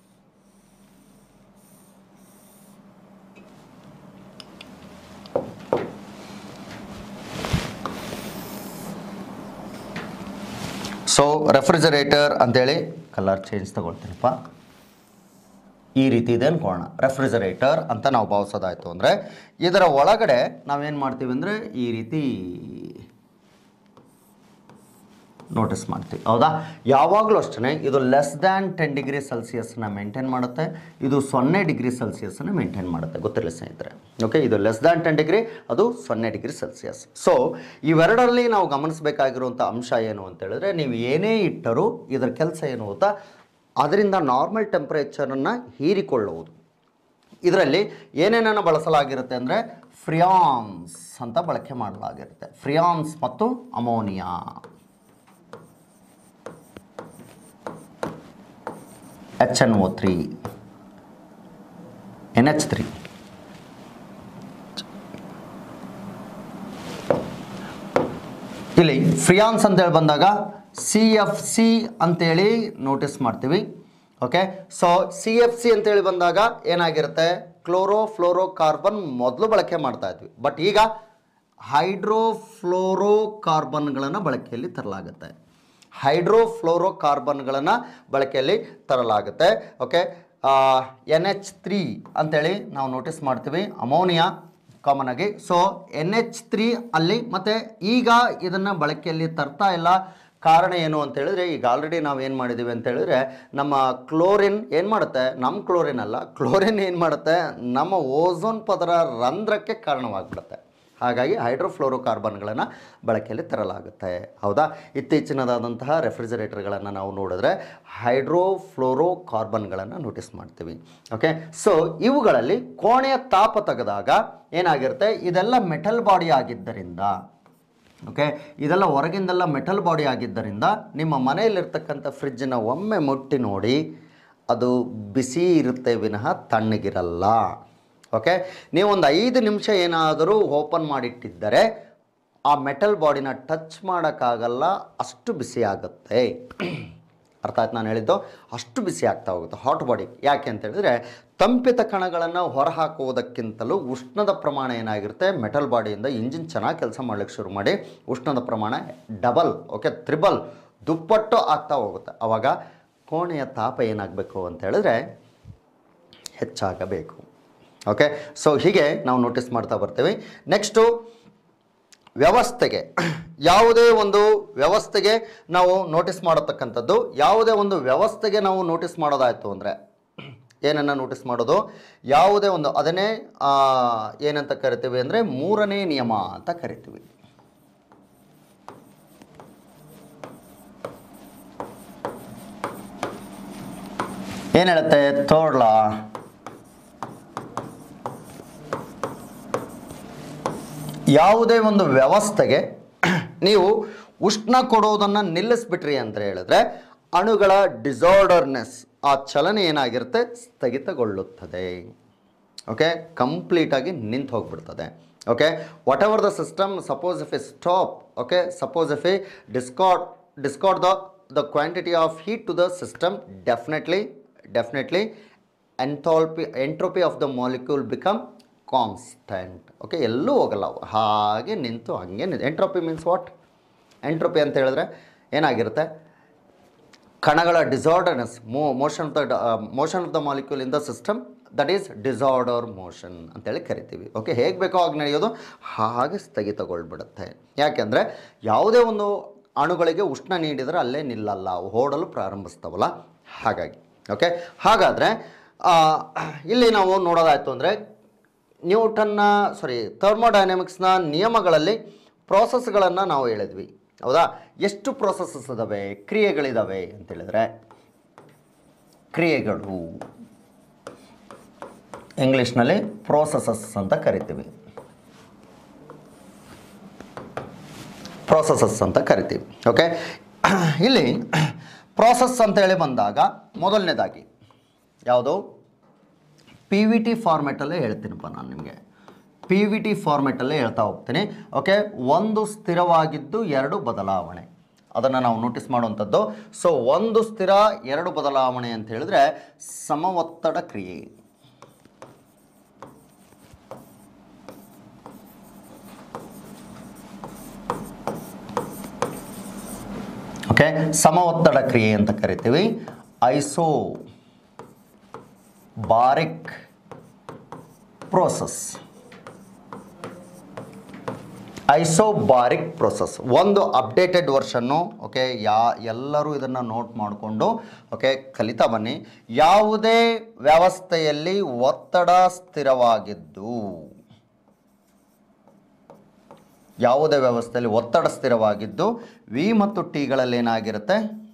ಸೊ ರೆಫ್ರಿಜರೇಟರ್ ಅಂತೇಳಿ ಕಲರ್ ಚೇಂಜ್ ತಗೊಳ್ತೀನಪ್ಪ ಈ ರೀತಿ ಇದೆ ಅನ್ಕೋಣ ರೆಫ್ರಿಜರೇಟರ್ ಅಂತ ನಾವು ಭಾವಿಸೋದಾಯ್ತು ಅಂದರೆ ಇದರ ಒಳಗಡೆ ನಾವೇನು ಮಾಡ್ತೀವಿ ಅಂದರೆ ಈ ರೀತಿ ನೋಟಿಸ್ ಮಾಡ್ತೀವಿ ಹೌದಾ ಯಾವಾಗಲೂ ಅಷ್ಟೇ ಇದು ಲೆಸ್ ದ್ಯಾನ್ ಟೆನ್ ಡಿಗ್ರಿ ಸೆಲ್ಸಿಯಸ್ನ ಮೇಂಟೈನ್ ಮಾಡುತ್ತೆ ಇದು ಸೊನ್ನೆ ಡಿಗ್ರಿ ಸೆಲ್ಸಿಯಸ್ನ ಮೇಂಟೈನ್ ಮಾಡುತ್ತೆ ಗೊತ್ತಿರಲಿ ಸ್ನೇಹಿತರೆ ಓಕೆ ಇದು ಲೆಸ್ ದ್ಯಾನ್ ಟೆನ್ ಡಿಗ್ರಿ ಅದು ಸೊನ್ನೆ ಡಿಗ್ರಿ ಸೆಲ್ಸಿಯಸ್ ಸೊ ಇವೆರಡರಲ್ಲಿ ನಾವು ಗಮನಿಸಬೇಕಾಗಿರುವಂಥ ಅಂಶ ಏನು ಅಂತ ಹೇಳಿದ್ರೆ ನೀವು ಏನೇ ಇಟ್ಟರೂ ಇದರ ಕೆಲಸ ಏನು ಗೊತ್ತಾ ಅದರಿಂದ ನಾರ್ಮಲ್ ಟೆಂಪ್ರೇಚರನ್ನು ಹೀರಿಕೊಳ್ಳುವುದು ಇದರಲ್ಲಿ ಏನೇನನ್ನು ಬಳಸಲಾಗಿರುತ್ತೆ ಅಂದರೆ ಫ್ರಿಯಾನ್ಸ್ ಅಂತ ಬಳಕೆ ಮಾಡಲಾಗಿರುತ್ತೆ ಫ್ರಿಯಾನ್ಸ್ ಮತ್ತು ammonia H N O three N H three ಇಲ್ಲಿ ಫ್ರಿಯಾನ್ಸ್ ಅಂತೇಳಿ ಬಂದಾಗ ಸಿ ಎಫ್ ಸಿ ಅಂತೇಳಿ ನೋಟಿಸ್ ಮಾಡ್ತೀವಿ okay so C F C ಅಂತೇಳಿ ಬಂದಾಗ ಏನಾಗಿರುತ್ತೆ ಕ್ಲೋರೋ ಫ್ಲೋರೋ ಕಾರ್ಬನ್ ಮೊದಲು ಬಳಕೆ ಮಾಡ್ತಾ ಇದ್ವಿ ಬಟ್ ಈಗ ಹೈಡ್ರೋಫ್ಲೋರೋ ಕಾರ್ಬನ್ಗಳನ್ನು ಬಳಕೆಯಲ್ಲಿ ತರಲಾಗುತ್ತೆ ಹೈಡ್ರೋಫ್ಲೋರೋ ಕಾರ್ಬನ್ಗಳನ್ನು ಬಳಕೆಯಲ್ಲಿ ತರಲಾಗುತ್ತೆ ಓಕೆ ಎನ್ ಎಚ್ ತ್ರೀ ಅಂತೇಳಿ ನಾವು ನೋಟಿಸ್ ಮಾಡ್ತೀವಿ ಅಮೋನಿಯಾ ಕಾಮನ್ ಆಗಿ ಸೊ ಎನ್ ಎಚ್ ತ್ರೀ ಅಲ್ಲಿ ಮತ್ತು ಈಗ ಇದನ್ನು ಬಳಕೆಯಲ್ಲಿ ತರ್ತಾ ಇಲ್ಲ ಕಾರಣ ಏನು ಅಂತ ಹೇಳಿದ್ರೆ ಈಗ ಆಲ್ರೆಡಿ ನಾವು ಏನು ಮಾಡಿದ್ದೀವಿ ಅಂತ ಹೇಳಿದ್ರೆ ನಮ್ಮ ಕ್ಲೋರಿನ್ ಏನು ಮಾಡುತ್ತೆ ನಮ್ಮ ಕ್ಲೋರಿನ್ ಅಲ್ಲ ಕ್ಲೋರಿನ್ ಏನು ಮಾಡುತ್ತೆ ನಮ್ಮ ಓಝೋನ್ ಪದರ ರಂಧ್ರಕ್ಕೆ ಕಾರಣವಾಗ್ಬಿಡುತ್ತೆ ಹಾಗಾಗಿ ಹೈಡ್ರೋಫ್ಲೋರೋ ಕಾರ್ಬನ್ಗಳನ್ನು ಬಳಕೆಯಲ್ಲಿ ತರಲಾಗುತ್ತೆ ಹೌದಾ ಇತ್ತೀಚಿನದಾದಂತಹ ರೆಫ್ರಿಜರೇಟರ್ಗಳನ್ನು ನಾವು ನೋಡಿದ್ರೆ ಹೈಡ್ರೋಫ್ಲೋರೋ ಕಾರ್ಬನ್ಗಳನ್ನು ನೋಟಿಸ್ ಮಾಡ್ತೀವಿ ಓಕೆ ಸೊ ಇವುಗಳಲ್ಲಿ ಕೋಣೆಯ ತಾಪ ತೆಗೆದಾಗ ಏನಾಗಿರುತ್ತೆ ಇದೆಲ್ಲ ಮೆಟಲ್ ಬಾಡಿ ಆಗಿದ್ದರಿಂದ ಓಕೆ ಇದೆಲ್ಲ ಹೊರಗಿಂದೆಲ್ಲ ಮೆಟಲ್ ಬಾಡಿ ಆಗಿದ್ದರಿಂದ ನಿಮ್ಮ ಮನೆಯಲ್ಲಿರ್ತಕ್ಕಂಥ ಫ್ರಿಜ್ಜನ್ನು ಒಮ್ಮೆ ಮುಟ್ಟಿ ನೋಡಿ ಅದು ಬಿಸಿ ಇರುತ್ತೆ ವಿನಃ ತಣ್ಣಗಿರಲ್ಲ ಓಕೆ ನೀವೊಂದು ಐದು ನಿಮಿಷ ಏನಾದರೂ ಓಪನ್ ಮಾಡಿಟ್ಟಿದ್ದರೆ ಆ ಮೆಟಲ್ ಬಾಡಿನ ಟಚ್ ಮಾಡೋಕ್ಕಾಗಲ್ಲ ಅಷ್ಟು ಬಿಸಿ ಆಗುತ್ತೆ ಅರ್ಥ ಆಯ್ತು ನಾನು ಹೇಳಿದ್ದು ಅಷ್ಟು ಬಿಸಿ ಆಗ್ತಾ ಹೋಗುತ್ತೆ ಹಾಟ್ ಬಾಡಿ ಯಾಕೆ ಅಂತ ಹೇಳಿದ್ರೆ ತಂಪಿತ ಕಣಗಳನ್ನು ಹೊರಹಾಕುವುದಕ್ಕಿಂತಲೂ ಉಷ್ಣದ ಪ್ರಮಾಣ ಏನಾಗಿರುತ್ತೆ ಮೆಟಲ್ ಬಾಡಿಯಿಂದ ಇಂಜಿನ್ ಚೆನ್ನಾಗಿ ಕೆಲಸ ಮಾಡ್ಲಿಕ್ಕೆ ಶುರು ಮಾಡಿ ಉಷ್ಣದ ಪ್ರಮಾಣ ಡಬಲ್ ಓಕೆ ತ್ರಿಬಲ್ ದುಪ್ಪಟ್ಟು ಆಗ್ತಾ ಹೋಗುತ್ತೆ ಆವಾಗ ಕೋಣೆಯ ತಾಪ ಏನಾಗಬೇಕು ಅಂತ ಹೇಳಿದ್ರೆ ಹೆಚ್ಚಾಗಬೇಕು ಓಕೆ ಸೊ ಹೀಗೆ ನಾವು ನೋಟಿಸ್ ಮಾಡ್ತಾ ಬರ್ತೀವಿ ನೆಕ್ಸ್ಟು ವ್ಯವಸ್ಥೆಗೆ ಯಾವುದೇ ಒಂದು ವ್ಯವಸ್ಥೆಗೆ ನಾವು ನೋಟಿಸ್ ಮಾಡತಕ್ಕಂಥದ್ದು ಯಾವುದೇ ಒಂದು ವ್ಯವಸ್ಥೆಗೆ ನಾವು ನೋಟಿಸ್ ಮಾಡೋದಾಯಿತು ಅಂದರೆ ಏನನ್ನು ನೋಟಿಸ್ ಮಾಡೋದು ಯಾವುದೇ ಒಂದು ಅದನ್ನೇ ಆ, ಏನಂತ ಕರಿತೀವಿ ಅಂದರೆ ಮೂರನೇ ನಿಯಮ ಅಂತ ಕರಿತೀವಿ ಏನು ಹೇಳುತ್ತೆ ಥರ್ಡ್ ಲಾ ಯಾವುದೇ ಒಂದು ವ್ಯವಸ್ಥೆಗೆ ನೀವು ಉಷ್ಣ ಕೊಡೋದನ್ನು ನಿಲ್ಲಿಸ್ಬಿಟ್ರಿ ಅಂತ ಹೇಳಿದ್ರೆ ಅಣುಗಳ ಡಿಸಾರ್ಡರ್ನೆಸ್ ಆ ಚಲನೆ ಏನಾಗಿರುತ್ತೆ ಸ್ಥಗಿತಗೊಳ್ಳುತ್ತದೆ ಓಕೆ ಕಂಪ್ಲೀಟಾಗಿ ನಿಂತು ಹೋಗ್ಬಿಡ್ತದೆ okay whatever the system suppose if a stop okay suppose if a discard discard the the quantity of heat to the system definitely definitely enthalpy entropy of the molecule become constant okay ಎಲ್ಲೂ ಹೋಗಲ್ಲ ಅವು ಹಾಗೆ ನಿಂತು ಹಾಗೆ entropy means what entropy ಅಂತ ಹೇಳಿದ್ರೆ ಏನಾಗಿರುತ್ತೆ ಕಣಗಳ ಡಿಸಾರ್ಡರ್ನೆಸ್ ಮೋ motion of the motion of the molecule in the system that is disorder motion ಅಂತೇಳಿ ಕರಿತೀವಿ ಓಕೆ ಹೇಗೆ ಬೇಕೋ ಹಾಗೆ ನಡೆಯೋದು ಹಾಗೆ ಸ್ಥಗಿತಗೊಳ್ಬಿಡುತ್ತೆ ಯಾಕೆಂದರೆ ಯಾವುದೇ ಒಂದು ಅಣುಗಳಿಗೆ ಉಷ್ಣ ನೀಡಿದರೆ ಅಲ್ಲೇ ನಿಲ್ಲಲ್ಲ ಅವು ಓಡಲು ಪ್ರಾರಂಭಿಸ್ತಾವಲ್ಲ ಹಾಗಾಗಿ ಓಕೆ ಹಾಗಾದರೆ ಇಲ್ಲಿ ನಾವು ನೋಡೋದಾಯಿತು ಅಂದರೆ ನ್ಯೂಟನ್ನ ಸಾರಿ ಥರ್ಮೋಡೈನಮಿಕ್ಸ್ನ ನಿಯಮಗಳಲ್ಲಿ ಪ್ರೋಸೆಸ್ಗಳನ್ನು ನಾವು ಹೇಳಿದ್ವಿ ಹೌದಾ ಎಷ್ಟು ಪ್ರೋಸೆಸಸ್ ಇದ್ದಾವೆ ಕ್ರಿಯೆಗಳಿದ್ದಾವೆ ಅಂತ ಹೇಳಿದ್ರೆ ಕ್ರಿಯೆಗಳು ಇಂಗ್ಲೀಷ್ನಲ್ಲಿ ಪ್ರೋಸೆಸಸ್ ಅಂತ ಕರಿತೀವಿ ಪ್ರೋಸೆಸಸ್ ಅಂತ ಕರಿತೀವಿ ಓಕೆ ಇಲ್ಲಿ ಪ್ರೋಸೆಸ್ ಅಂತೇಳಿ ಬಂದಾಗ ಮೊದಲನೇದಾಗಿ ಯಾವುದು ಪಿ ವಿ ಟಿ ಫಾರ್ಮೆಟಲ್ಲೇ ಹೇಳ್ತೀನಪ್ಪ ನಾನು ನಿಮಗೆ ಪಿ ವಿ ಟಿ ಫಾರ್ಮೆಟಲ್ಲೇ ಹೇಳ್ತಾ ಹೋಗ್ತೀನಿ ಓಕೆ ಒಂದು ಸ್ಥಿರವಾಗಿದ್ದು ಎರಡು ಬದಲಾವಣೆ ಅದನ್ನು ನಾವು ನೋಟಿಸ್ ಮಾಡುವಂಥದ್ದು ಸೊ ಒಂದು ಸ್ಥಿರ ಎರಡು ಬದಲಾವಣೆ ಅಂತ ಹೇಳಿದ್ರೆ ಸಮ ಒತ್ತಡ ಕ್ರಿಯೆ ಓಕೆ ಸಮ ಒತ್ತಡ ಕ್ರಿಯೆ ಅಂತ ಕರಿತೀವಿ isobaric process isobaric process ಒಂದು ಅಪ್ಡೇಟೆಡ್ ವರ್ಷನ್ನು ಓಕೆ ಯಾ ಎಲ್ಲರೂ ಇದನ್ನು ನೋಟ್ ಮಾಡಿಕೊಂಡು ಓಕೆ ಕಲಿತಾ ಬನ್ನಿ ಯಾವುದೇ ವ್ಯವಸ್ಥೆಯಲ್ಲಿ ಒತ್ತಡ ಸ್ಥಿರವಾಗಿದ್ದು ಯಾವುದೇ ವ್ಯವಸ್ಥೆಯಲ್ಲಿ ಒತ್ತಡ ಸ್ಥಿರವಾಗಿದ್ದು ವಿ ಮತ್ತು ಟಿಗಳಲ್ಲಿ ಏನಾಗಿರುತ್ತೆ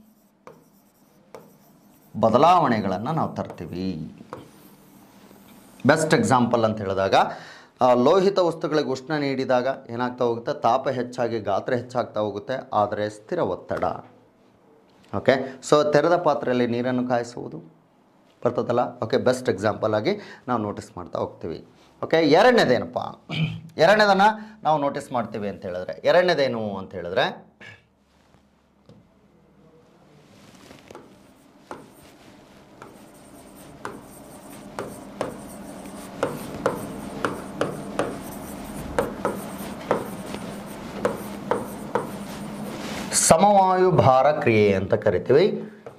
ಬದಲಾವಣೆಗಳನ್ನು ನಾವು ತರ್ತೀವಿ ಬೆಸ್ಟ್ ಎಕ್ಸಾಂಪಲ್ ಅಂತ ಹೇಳಿದಾಗ ಆ, ಲೋಹಿತ ವಸ್ತುಗಳಿಗೆ ಉಷ್ಣ ನೀಡಿದಾಗ ಏನಾಗ್ತಾ ಹೋಗುತ್ತೆ ತಾಪ ಹೆಚ್ಚಾಗಿ ಗಾತ್ರ ಹೆಚ್ಚಾಗ್ತಾ ಹೋಗುತ್ತೆ ಆದರೆ ಸ್ಥಿರ ಒತ್ತಡ ಓಕೆ ಸೊ ತೆರೆದ ಪಾತ್ರೆಯಲ್ಲಿ ನೀರನ್ನು ಕಾಯಿಸುವುದು ಬರ್ತದಲ್ಲ ಓಕೆ ಬೆಸ್ಟ್ ಎಕ್ಸಾಂಪಲ್ ಆಗಿ ನಾವು ನೋಟಿಸ್ ಮಾಡ್ತಾ ಹೋಗ್ತೀವಿ ಓಕೆ ಎರಡನೇದೇನಪ್ಪ ಎರಡನೇದನ್ನು ನಾವು ನೋಟಿಸ್ ಮಾಡ್ತೀವಿ ಅಂತ ಹೇಳಿದ್ರೆ ಎರಡನೇದೇನು ಅಂತ ಹೇಳಿದ್ರೆ ಸಮವಾಯು ಭಾರ ಕ್ರಿಯೆ ಅಂತ ಕರಿತೀವಿ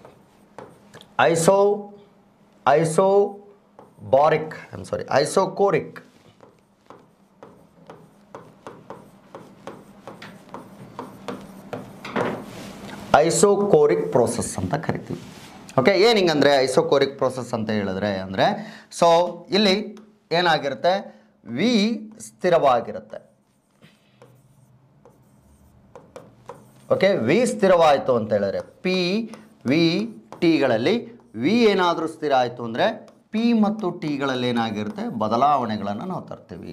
iso isobaric I'm sorry isochoric isochoric process ಅಂತ ಕರಿತೀವಿ ಓಕೆ ಏನು ಹಿಂಗಂದರೆ ಐಸೋಕೋರಿಕ್ ಪ್ರೋಸೆಸ್ ಅಂತ ಹೇಳಿದ್ರೆ ಅಂದರೆ ಸೊ ಇಲ್ಲಿ ಏನಾಗಿರುತ್ತೆ ವಿ ಸ್ಥಿರವಾಗಿರುತ್ತೆ ಓಕೆ ವಿ ಸ್ಥಿರವಾಯಿತು ಅಂತ ಹೇಳಿದ್ರೆ ಪಿ ವಿ ಟಿಗಳಲ್ಲಿ ವಿ ಏನಾದರೂ ಸ್ಥಿರ ಆಯಿತು ಅಂದರೆ ಪಿ ಮತ್ತು ಟಿಗಳಲ್ಲಿ ಏನಾಗಿರುತ್ತೆ ಬದಲಾವಣೆಗಳನ್ನು ನಾವು ತರ್ತೀವಿ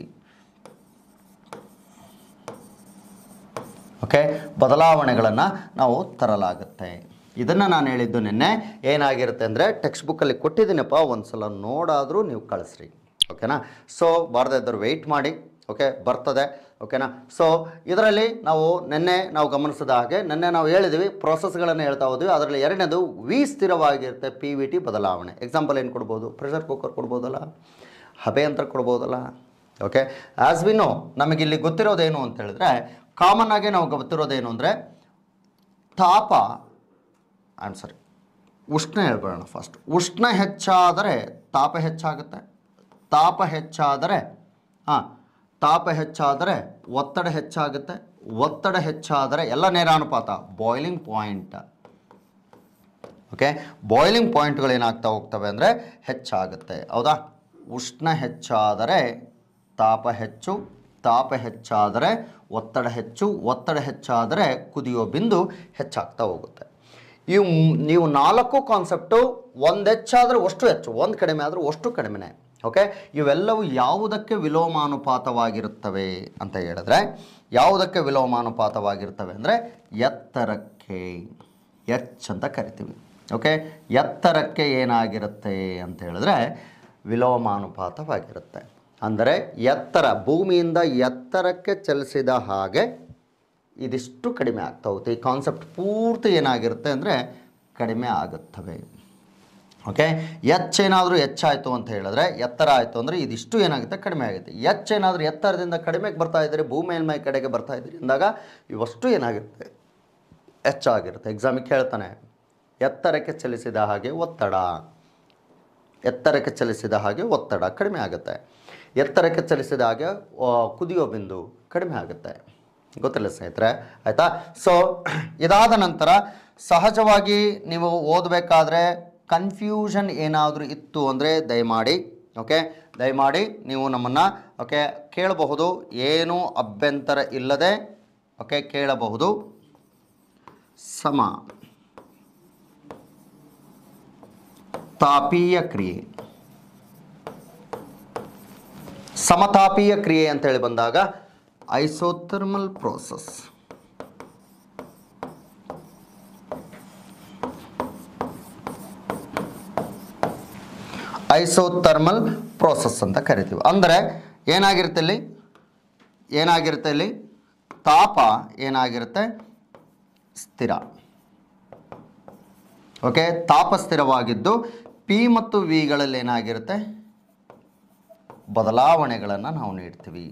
ಓಕೆ ಬದಲಾವಣೆಗಳನ್ನು ನಾವು ತರಲಾಗುತ್ತೆ ಇದನ್ನು ನಾನು ಹೇಳಿದ್ದು ನಿನ್ನೆ ಏನಾಗಿರುತ್ತೆ ಅಂದರೆ ಟೆಕ್ಸ್ಟ್ ಬುಕ್ಕಲ್ಲಿ ಕೊಟ್ಟಿದ್ದೀನಪ್ಪ ಒಂದು ಸಲ ನೋಡಾದರೂ ನೀವು ಕಳಿಸ್ರಿ ಓಕೆನಾ ಸೊ ಬಾರದೇ ಇದ್ದರು ವೆಯ್ಟ್ ಮಾಡಿ ಓಕೆ ಬರ್ತದೆ ಓಕೆನಾ ಸೊ ಇದರಲ್ಲಿ ನಾವು ನಿನ್ನೆ ನಾವು ಗಮನಿಸಿದ ಹಾಗೆ ನಿನ್ನೆ ನಾವು ಹೇಳಿದ್ವಿ ಪ್ರೋಸೆಸ್ಗಳನ್ನು ಹೇಳ್ತಾ ಹೋದ್ವಿ ಅದರಲ್ಲಿ ಎರಡನೇದು ವಿ ಸ್ಥಿರವಾಗಿರುತ್ತೆ ಪಿ ವಿ ಟಿ ಬದಲಾವಣೆ ಎಕ್ಸಾಂಪಲ್ ಏನು ಕೊಡ್ಬೋದು ಪ್ರೆಷರ್ ಕುಕ್ಕರ್ ಕೊಡ್ಬೋದಲ್ಲ ಹಬೆ ಯಂತ್ರ ಕೊಡ್ಬೋದಲ್ಲ ಓಕೆ ಆ್ಯಸ್ ವಿ ನೋ ನಮಗಿಲ್ಲಿ ಗೊತ್ತಿರೋದೇನು ಅಂತ ಹೇಳಿದ್ರೆ ಕಾಮನ್ ಆಗಿ ನಾವು ಗೊತ್ತಿರೋದೇನು ಅಂದರೆ ತಾಪ ಐ ಆಮ್ ಸಾರಿ ಉಷ್ಣ ಹೇಳ್ಬೇಡ ಫಸ್ಟ್ ಉಷ್ಣ ಹೆಚ್ಚಾದರೆ ತಾಪ ಹೆಚ್ಚಾಗುತ್ತೆ ತಾಪ ಹೆಚ್ಚಾದರೆ ಹಾಂ ತಾಪ ಹೆಚ್ಚಾದರೆ ಒತ್ತಡ ಹೆಚ್ಚಾಗುತ್ತೆ ಒತ್ತಡ ಹೆಚ್ಚಾದರೆ ಎಲ್ಲ ನೇರಾನುಪಾತ ಬಾಯ್ಲಿಂಗ್ ಪಾಯಿಂಟ್ ಓಕೆ ಬಾಯ್ಲಿಂಗ್ ಪಾಯಿಂಟ್ಗಳು ಏನಾಗ್ತಾ ಹೋಗ್ತವೆ ಅಂದರೆ ಹೆಚ್ಚಾಗುತ್ತೆ ಹೌದಾ ಉಷ್ಣ ಹೆಚ್ಚಾದರೆ ತಾಪ ಹೆಚ್ಚು ತಾಪ ಹೆಚ್ಚಾದರೆ ಒತ್ತಡ ಹೆಚ್ಚು ಒತ್ತಡ ಹೆಚ್ಚಾದರೆ ಕುದಿಯೋ ಬಿಂದು ಹೆಚ್ಚಾಗ್ತಾ ಹೋಗುತ್ತೆ ಇವು ಮ್- ನೀವು ನಾಲ್ಕು ಕಾನ್ಸೆಪ್ಟು ಒಂದು ಹೆಚ್ಚಾದರೆ ಅಷ್ಟು ಹೆಚ್ಚು ಒಂದು ಕಡಿಮೆ ಆದರೂ ಅಷ್ಟು ಕಡಿಮೆನೇ ಓಕೆ ಇವೆಲ್ಲವೂ ಯಾವುದಕ್ಕೆ ವಿಲೋಮಾನುಪಾತವಾಗಿರುತ್ತವೆ ಅಂತ ಹೇಳಿದ್ರೆ ಯಾವುದಕ್ಕೆ ವಿಲೋಮಾನುಪಾತವಾಗಿರ್ತವೆ ಅಂದರೆ ಎತ್ತರಕ್ಕೆ ಎಚ್ ಅಂತ ಕರಿತೀವಿ ಓಕೆ ಎತ್ತರಕ್ಕೆ ಏನಾಗಿರುತ್ತೆ ಅಂತ ಹೇಳಿದ್ರೆ ವಿಲೋಮಾನುಪಾತವಾಗಿರುತ್ತೆ ಅಂದರೆ ಎತ್ತರ ಭೂಮಿಯಿಂದ ಎತ್ತರಕ್ಕೆ ಚಲಿಸಿದ ಹಾಗೆ ಇದಿಷ್ಟು ಕಡಿಮೆ ಆಗ್ತಾ ಹೋಗುತ್ತೆ ಈ ಕಾನ್ಸೆಪ್ಟ್ ಪೂರ್ತಿ ಏನಾಗಿರುತ್ತೆ ಅಂದರೆ ಕಡಿಮೆ ಆಗುತ್ತವೆ ಓಕೆ ಎಚ್ ಏನಾದರೂ ಹೆಚ್ಚಾಯಿತು ಅಂತ ಹೇಳಿದ್ರೆ ಎತ್ತರ ಆಯಿತು ಅಂದರೆ ಇದಿಷ್ಟು ಏನಾಗುತ್ತೆ ಕಡಿಮೆ ಆಗುತ್ತೆ ಎಚ್ ಏನಾದರೂ ಎತ್ತರದಿಂದ ಕಡಿಮೆಗೆ ಬರ್ತಾ ಇದ್ದೀರಿ ಭೂಮಿ ಮೇಲ್ಮೈ ಕಡೆಗೆ ಬರ್ತಾ ಇದ್ದೀರಿ ಅಂದಾಗ ಇವಷ್ಟು ಏನಾಗಿರುತ್ತೆ ಹೆಚ್ಚಾಗಿರುತ್ತೆ ಎಕ್ಸಾಮಿಗೆ ಹೇಳ್ತಾನೆ ಎತ್ತರಕ್ಕೆ ಚಲಿಸಿದ ಹಾಗೆ ಒತ್ತಡ ಎತ್ತರಕ್ಕೆ ಚಲಿಸಿದ ಹಾಗೆ ಒತ್ತಡ ಕಡಿಮೆ ಆಗುತ್ತೆ ಎತ್ತರಕ್ಕೆ ಚಲಿಸಿದ ಹಾಗೆ ಆ, ಕುದಿಯೋ ಬಿಂದು ಕಡಿಮೆ ಆಗುತ್ತೆ ಗೊತ್ತಿಲ್ಲ ಸ್ನೇಹಿತರೆ ಆಯಿತಾ ಸೊ ಇದಾದ ನಂತರ ಸಹಜವಾಗಿ ನೀವು ಓದಬೇಕಾದ್ರೆ ಕನ್ಫ್ಯೂಷನ್ ಏನಾದರೂ ಇತ್ತು ಅಂದರೆ ದಯಮಾಡಿ ಓಕೆ ದಯಮಾಡಿ ನೀವು ನಮ್ಮನ್ನು ಓಕೆ ಕೇಳಬಹುದು ಏನು ಅಭ್ಯಂತರ ಇಲ್ಲದೆ ಓಕೆ ಕೇಳಬಹುದು ಸಮ ತಾಪೀಯ ಕ್ರಿಯೆ ಸಮತಾಪೀಯ ಕ್ರಿಯೆ ಅಂತೇಳಿ ಬಂದಾಗ ಐಸೋಥರ್ಮಲ್ ಪ್ರೋಸೆಸ್ ಐಸೋಥರ್ಮಲ್ ಪ್ರೋಸೆಸ್ ಅಂತ ಕರಿತೀವಿ ಅಂದರೆ ಏನಾಗಿರುತ್ತೆ ಇಲ್ಲಿ ಏನಾಗಿರುತ್ತೆ ಇಲ್ಲಿ ತಾಪ ಏನಾಗಿರುತ್ತೆ ಸ್ಥಿರ ಓಕೆ ತಾಪ ಸ್ಥಿರವಾಗಿದ್ದು ಪಿ ಮತ್ತು ವಿಗಳಲ್ಲಿ ಏನಾಗಿರುತ್ತೆ ಬದಲಾವಣೆಗಳನ್ನು ನಾವು ನೀಡ್ತೀವಿ